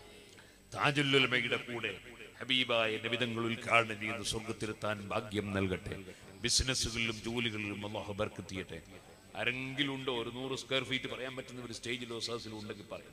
S2: താജുല്ലുലമയുടെ കൂടെ ഹബീബായ നബിതങ്ങൾ ഉദ്ഘാടനം ചെയ്യുന്ന സ്വർഗത്തിലെത്താൻ ഭാഗ്യം നൽകട്ടെ ബിസിനസ്സുകളിലും ജോലികളിലും അള്ളാഹു ബർക്കത്ത് ചെയ്യട്ടെ ആരെങ്കിലും ഉണ്ടോ ഒരു നൂറ് സ്ക്വയർ ഫീറ്റ് പറയാൻ പറ്റുന്ന ഒരു സ്റ്റേജിലോ സദസ്സിലോ ഉണ്ടെങ്കിൽ പറയാം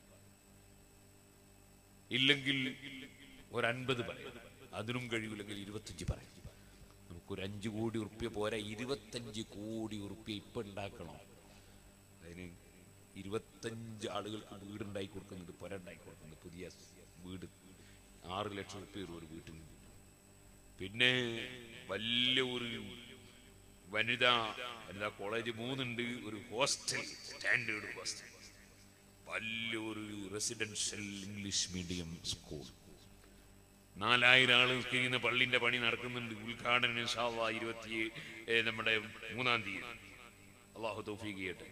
S2: ഇല്ലെങ്കിൽ ഒരു അൻപത് പറയാം അതിനും കഴിയില്ലെങ്കിൽ ഇരുപത്തഞ്ച് പറയാം നമുക്കൊരു അഞ്ച് കോടി ഉറുപ്പ്യ പോരാ ഇരുപത്തഞ്ച് കോടി ഉറുപ്പ്യ ഇപ്പൊ ഉണ്ടാക്കണം അതിന് ഇരുപത്തഞ്ച് ആളുകൾക്ക് വീടുണ്ടാക്കി കൊടുക്കുന്നുണ്ട് പുര ഉണ്ടാക്കി കൊടുക്കുന്നുണ്ട് പുതിയ വീട് ആറ് ലക്ഷം റുപ്യ വരും ഒരു വീട്ടിൽ പിന്നെ വലിയ ഒരു വനിതാ വനിതാ കോളേജ് മൂന്നുണ്ട് ഒരു ഹോസ്റ്റൽ സ്റ്റാൻഡേർഡ് ഹോസ്റ്റൽ വലിയൊരു റെസിഡൻഷ്യൽ ഇംഗ്ലീഷ് മീഡിയം സ്കൂൾ നാലായിരം ആള് നിൽക്കുന്ന പള്ളിന്റെ പണി നടക്കുന്നുണ്ട് ഉദ്ഘാടനം ഇൻഷാ അള്ളാ ഇരുപത്തി ഏ, നമ്മുടെ മൂന്നാം തീയതി അള്ളാഹു തൗഫീഖ് ചെയ്യട്ടെ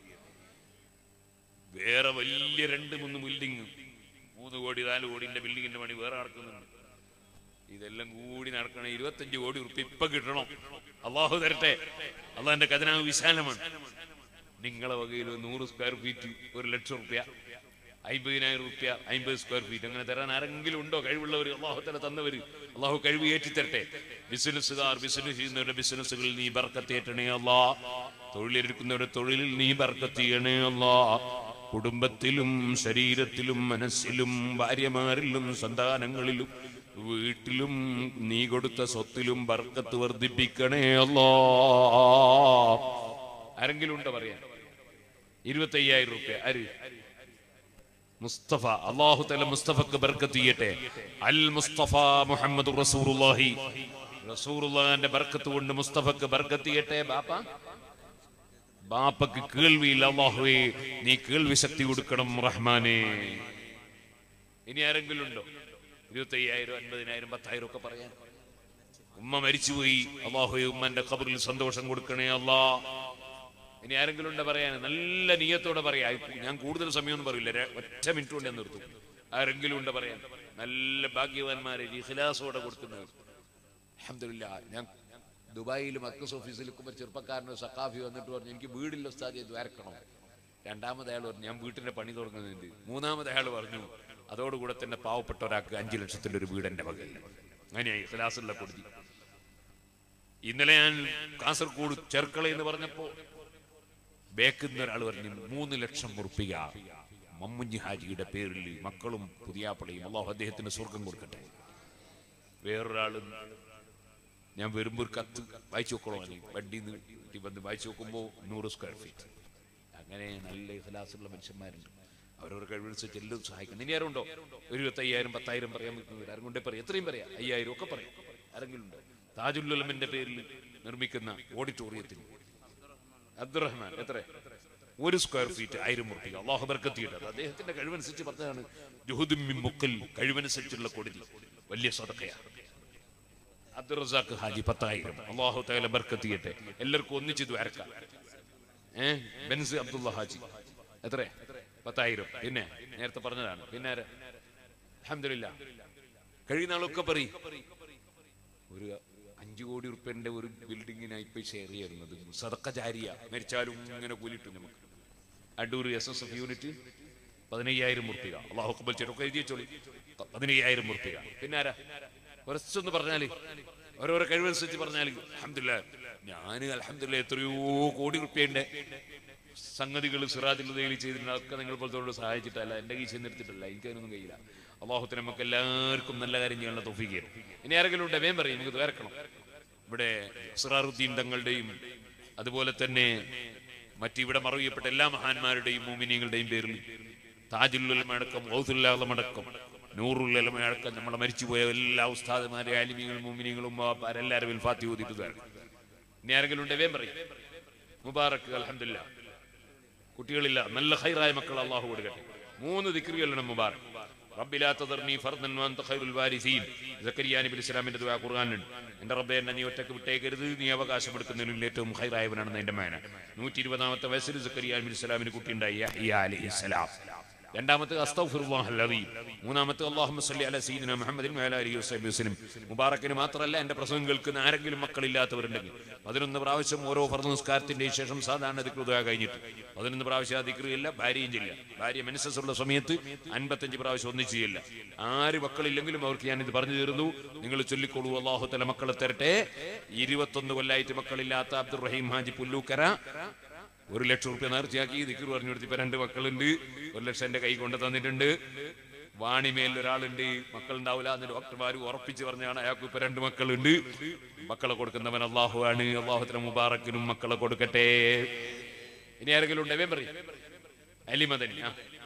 S2: വേറെ വലിയ രണ്ട് മൂന്ന് ബിൽഡിങ് മൂന്ന് കോടി നാല് കോടിന്റെ ബിൽഡിങ്ങിന്റെ പണി വേറെ നടക്കുന്നുണ്ട് ഇതെല്ലാം കൂടി നടക്കണ ഇരുപത്തഞ്ച് കോടി ഉറുപ്പ് ഇപ്പൊ കിട്ടണം അള്ളാഹു തരട്ടെ അള്ളാഹിന്റെ ഖജനാവ് വിശാലമാണ് നിങ്ങളെ വകയിൽ ഒരു നൂറ് സ്ക്വയർ ഫീറ്റ് ഒരു ലക്ഷം റുപ്യ അമ്പതിനായിരം റുപ്യ അമ്പത് സ്ക്വയർ ഫീറ്റ് അങ്ങനെ തരാൻ ആരെങ്കിലും ഉണ്ടോ കഴിവുള്ളവർ അള്ളാഹുത്തല തന്നവർ അള്ളാഹു കഴിവ് ഏറ്റിത്തരട്ടെ ബിസിനസ്സുകാർ ബിസിനസ് ചെയ്യുന്നവരുടെ ബിസിനസ്സുകളിൽ നീ ബർക്കത്തേറ്റണേ അല്ലാ തൊഴിലെടുക്കുന്നവരുടെ തൊഴിലിൽ നീ ബർക്കത്തിയണേ അല്ലാ കുടുംബത്തിലും ശരീരത്തിലും മനസ്സിലും ഭാര്യമാരിലും സന്താനങ്ങളിലും വീട്ടിലും നീ കൊടുത്ത സ്വത്തിലും ബർക്കത്ത് വർദ്ധിപ്പിക്കണേ അല്ലാ ആരെങ്കിലും ഉണ്ടോ പറയാൻ ഇരുപത്തി അയ്യായിരം റുപ്യ ആര് മുസ്തഫ അള്ളാഹു തല മുസ്തഫക്ക് ബർക്കത്ത് ചെയ്യട്ടെ അൽ മുസ്തഫ മുഹമ്മദ് റസൂറുല്ലാഹി റസൂറുല്ലാന്റെ ബർക്കത്ത് കൊണ്ട് മുസ്തഫക്ക് ബർക്കത്ത് ചെയ്യട്ടെ ബാപ്പ ബാപ്പക്ക് കേൾവിയില്ല അള്ളാഹുവേ നീ കേൾവി ശക്തി കൊടുക്കണം റഹ്മാനെ ഇനി ആരെങ്കിലും ഉണ്ടോ ഇരുപത്തി അയ്യായിരം അൻപതിനായിരം പത്തായിരം ഒക്കെ പറയാൻ ഉമ്മ മരിച്ചുപോയി അള്ളാഹുവെ ഉമ്മന്റെ ഖബറിൽ സന്തോഷം കൊടുക്കണേ അല്ലാ ഇനി ആരെങ്കിലും ഉണ്ട് പറയാൻ നല്ല നീയത്തോടെ പറയാ ഇപ്പൊ ഞാൻ കൂടുതൽ സമയമൊന്നും പറയില്ല ര- ഒറ്റ മിനിറ്റ് കൊണ്ട് ഞാൻ നിർത്തും ആരെങ്കിലും ഉണ്ട് പറയാൻ നല്ല ഭാഗ്യവാന്മാരെ ഇഖ്ലാസോടെ കൊടുക്കുന്നവർ അൽഹംദുലില്ലാ ഞാൻ ദുബായിൽ മക്കസ് ഓഫീസിൽ നിൽക്കുമ്പോൾ ചെറുപ്പക്കാരനോ സക്കാഫി വന്നിട്ട് പറഞ്ഞു എനിക്ക് വീടില്ല ഉസ്താദി ദ്വാരക്കണം രണ്ടാമത് അയാൾ പറഞ്ഞു ഞാൻ വീട്ടിന്റെ പണി തുടങ്ങുന്നുണ്ട് മൂന്നാമത് അയാൾ പറഞ്ഞു അതോടുകൂടെ തന്നെ പാവപ്പെട്ട ഒരാൾക്ക് അഞ്ചു ലക്ഷത്തിന്റെ ഒരു വീട് എന്റെ മകൻ അങ്ങനെയായി ഇഖ്ലാസുള്ള കൊടുത്തി ഇന്നലെ ഞാൻ കാസർഗോഡ് ചെർക്കള എന്ന് പറഞ്ഞപ്പോ ബേക്കുന്ന ഒരാൾ പറഞ്ഞു മൂന്ന് ലക്ഷം ഉറുപ്പിക മമ്മുഞ്ഞി ഹാജിയുടെ പേരിൽ മക്കളും പുതിയാപ്പളയും അള്ളാഹു അദ്ദേഹത്തിന് സ്വർഗം കൊടുക്കട്ടെ വേറൊരാള് ഞാൻ വരുമ്പോൾ ഒരു കത്ത് വായിച്ചു നോക്കണോ വണ്ടിന്ന് വീട്ടിൽ വന്ന് വായിച്ചു നോക്കുമ്പോൾ നൂറ് സ്ക്വയർ ഫീറ്റ് അങ്ങനെ നല്ല ഇഖലാസുള്ള മനുഷ്യന്മാരുണ്ട് അവരവർ കഴിവനുസരിച്ച് എല്ലാം സഹായിക്കണം ഇനി ആരുണ്ടോ ഒരു ഇരുപത്തയ്യായിരം പത്തായിരം പറയാൻ പറ്റുന്നവർ ആരും കൊണ്ടേ പറയാം എത്രയും പറയാം അയ്യായിരം ഒക്കെ പറയാം ആരെങ്കിലും ഉണ്ടോ താജുല്ലുലമിന്റെ പേരിൽ നിർമ്മിക്കുന്ന ഓഡിറ്റോറിയത്തിന് അബ്ദുറഹ്മാൻ എത്ര ഒരു സ്ക്വയർ ഫീറ്റ് ആയിരം ഉറുപ്പിക അള്ളാഹു ബർക്കത്തിയിട്ട് അദ്ദേഹത്തിന്റെ കഴിവനുസരിച്ച് പറഞ്ഞതാണ് ജുഹുദും മിൻ മുക്കൽ കഴിവനുസരിച്ചുള്ള കൊടുതി വലിയ സ്വതക്കയാണ് അബ്ദുൾ റസാഖ് ഹാജി പത്തായിരം അള്ളാഹു തആല ബർക്കത്ത് ചെയ്യട്ടെ എല്ലാവർക്കും ഒന്നിച്ച് ഇത് വരക്കാം ഏ ബെൻസ് അബ്ദുള്ള ഹാജി എത്ര പത്തായിരം പിന്നെ നേരത്തെ പറഞ്ഞതാണ് പിന്നെ ആരാ? അൽഹംദുലില്ലാ കഴിയുന്ന ആളൊക്കെ പറയും ഒരു അഞ്ചു കോടി ഉറുപ്പ്യന്റെ ഒരു ബിൽഡിങ്ങിനായി ഇപ്പൊ ഷെയർ ചെയ്യുന്നത് സദക്ക ജാരിയ മരിച്ചാലും ഇങ്ങനെ കൂലിട്ടു നമുക്ക് Adoor S S F unit പതിനയ്യായിരം ഉറുപ്പിക അള്ളാഹു കബൽ ചെറുക്കെ എഴുതി വെച്ചോളി പതിനയ്യായിരം ഉറുപ്പിക പിന്നെ ആരാ കുറച്ചൊന്ന് പറഞ്ഞാല് ഓരോരോ കഴിവനുസരിച്ച് പറഞ്ഞാല് അഹമ്മദില്ല ഞാൻ അലഹമില്ല എത്രയോ കോടി ഉറുപ്പ്യന്റെ സംഗതികൾ സിറാജുള്ളതയിൽ ചെയ്തിട്ടുണ്ട് അതൊക്കെ നിങ്ങൾ പോലത്തോട് സഹായിച്ചിട്ടല്ല എന്റെ കീശ നിർത്തിയിട്ടല്ല എനിക്കതിനൊന്നും കഴിയില്ല അള്ളാഹുത്തിന് നമുക്ക് എല്ലാവർക്കും നല്ല കാര്യം ചെയ്യാനുള്ള തൊഫീക്ക് ഇനി ആരെങ്കിലും ഉണ്ട് വേം പറയും നമുക്ക് വേർക്കണം ഇവിടെ സിറാറുദ്ദീൻ തങ്ങളുടെയും അതുപോലെ തന്നെ മറ്റിവിടെ മറവിയപ്പെട്ട എല്ലാ മഹാന്മാരുടെയും മോമിനിയങ്ങളുടെയും പേരിൽ താജുല്ലമടക്കം ഔസുല്ലാമടക്കം നൂറുല്ലമടക്കം നമ്മളെ മരിച്ചുപോയ എല്ലാ ഉസ്താദുമാരെ ആലിമികളും മോമിനിയങ്ങളും എല്ലാവരും ഫാത്തി ഓതിട്ട് വേർക്കണം ഇനി ആരെങ്കിലും ഉണ്ട് വേം പറയും മുബാറക്ക് അലഹമില്ല കുട്ടികളില്ല നല്ല ഹൈറായ മക്കൾ അള്ളാഹു കൊടുക്കട്ടെ മൂന്ന് ദിക്റുകളാണ് മുബാറക് റബ്ബിലാ തദർനി ഫർദൻ വഅൻത ഖൈറുൽ വാരിസീൻ സക്കരിയ നബി ഇസ്ലാമിന്റെ ദുആ ഖുർആനിലുണ്ട് എന്റെ റബ്ബേ എന്നെ നീ ഒറ്റക്ക് വിട്ടേക്കരുത് നീ അവകാശം എടുക്കുന്നതിൽ ഏറ്റവും ഹൈറായവനാണെന്ന് എന്റെ മേന നൂറ്റി ഇരുപതാമത്തെ വയസ്സിൽ സക്കരിയ നബി ഇസ്ലാമിന് കുട്ടിയുണ്ടായി യഹ്യ അലൈഹിസ്സലാം രണ്ടാമത്തെ അസ്തഗ്ഫിറുല്ലാഹ് അലീം മൂന്നാമത്തെ അല്ലാഹുമ്മ സ്വല്ലി അലാ സയ്യിദിന മുഹമ്മദിൻ വഅലാ ആലിഹി വസഹ്ബിഹി വസല്ലം മുബാറക്കിന് മാത്രമല്ല എന്റെ പ്രസംഗം കേൾക്കുന്ന ആരെങ്കിലും മക്കളില്ലാത്തവരുണ്ടെങ്കിൽ പതിനൊന്ന് പ്രാവശ്യം ഓരോ ഫർദ് നിസ്കാരത്തിന്റെ ശേഷം സാധാരണ ദിക്റുദ കഴിഞ്ഞിട്ട് പതിനൊന്ന് പ്രാവശ്യം ആ ദിക്റിയില്ല ഭാര്യയും ചെയ്യില്ല ഭാര്യ മനസ്സുള്ള സമയത്ത് അൻപത്തഞ്ച് പ്രാവശ്യം ഒന്നിച്ച് ചെയ്യില്ല ആര് മക്കളില്ലെങ്കിലും അവർക്ക് ഞാൻ ഇത് പറഞ്ഞു തീർന്നു നിങ്ങൾ ചൊല്ലിക്കോളൂ അള്ളാഹു തല മക്കളെ തരട്ടെ ഇരുപത്തൊന്ന് കൊല്ലായിട്ട് മക്കളില്ലാത്ത അബ്ദുൾ റഹീം ഹാജി പുല്ലൂക്കര ഒരു ലക്ഷം റുപ്യ നേർച്ചയാക്കി ദിക്കർ പറഞ്ഞു കൊടുത്ത് ഇപ്പൊ രണ്ട് മക്കളുണ്ട് ഒരു ലക്ഷം എന്റെ കൈ കൊണ്ട് തന്നിട്ടുണ്ട് വാണിമേൽ ഒരാളുണ്ട് മക്കളുണ്ടാവില്ല എന്ന് ഡോക്ടർമാർ ഉറപ്പിച്ച് പറഞ്ഞാണ് അയാൾക്ക് ഇപ്പൊ രണ്ട് മക്കളുണ്ട് മക്കളെ കൊടുക്കുന്നവൻ അള്ളാഹു ആണ് അള്ളാഹുത്തിന് മുബാറക്കിനും മക്കളെ കൊടുക്കട്ടെ ഇനി ആരെങ്കിലും ഉണ്ടേ പറയും അലിമദനി ആ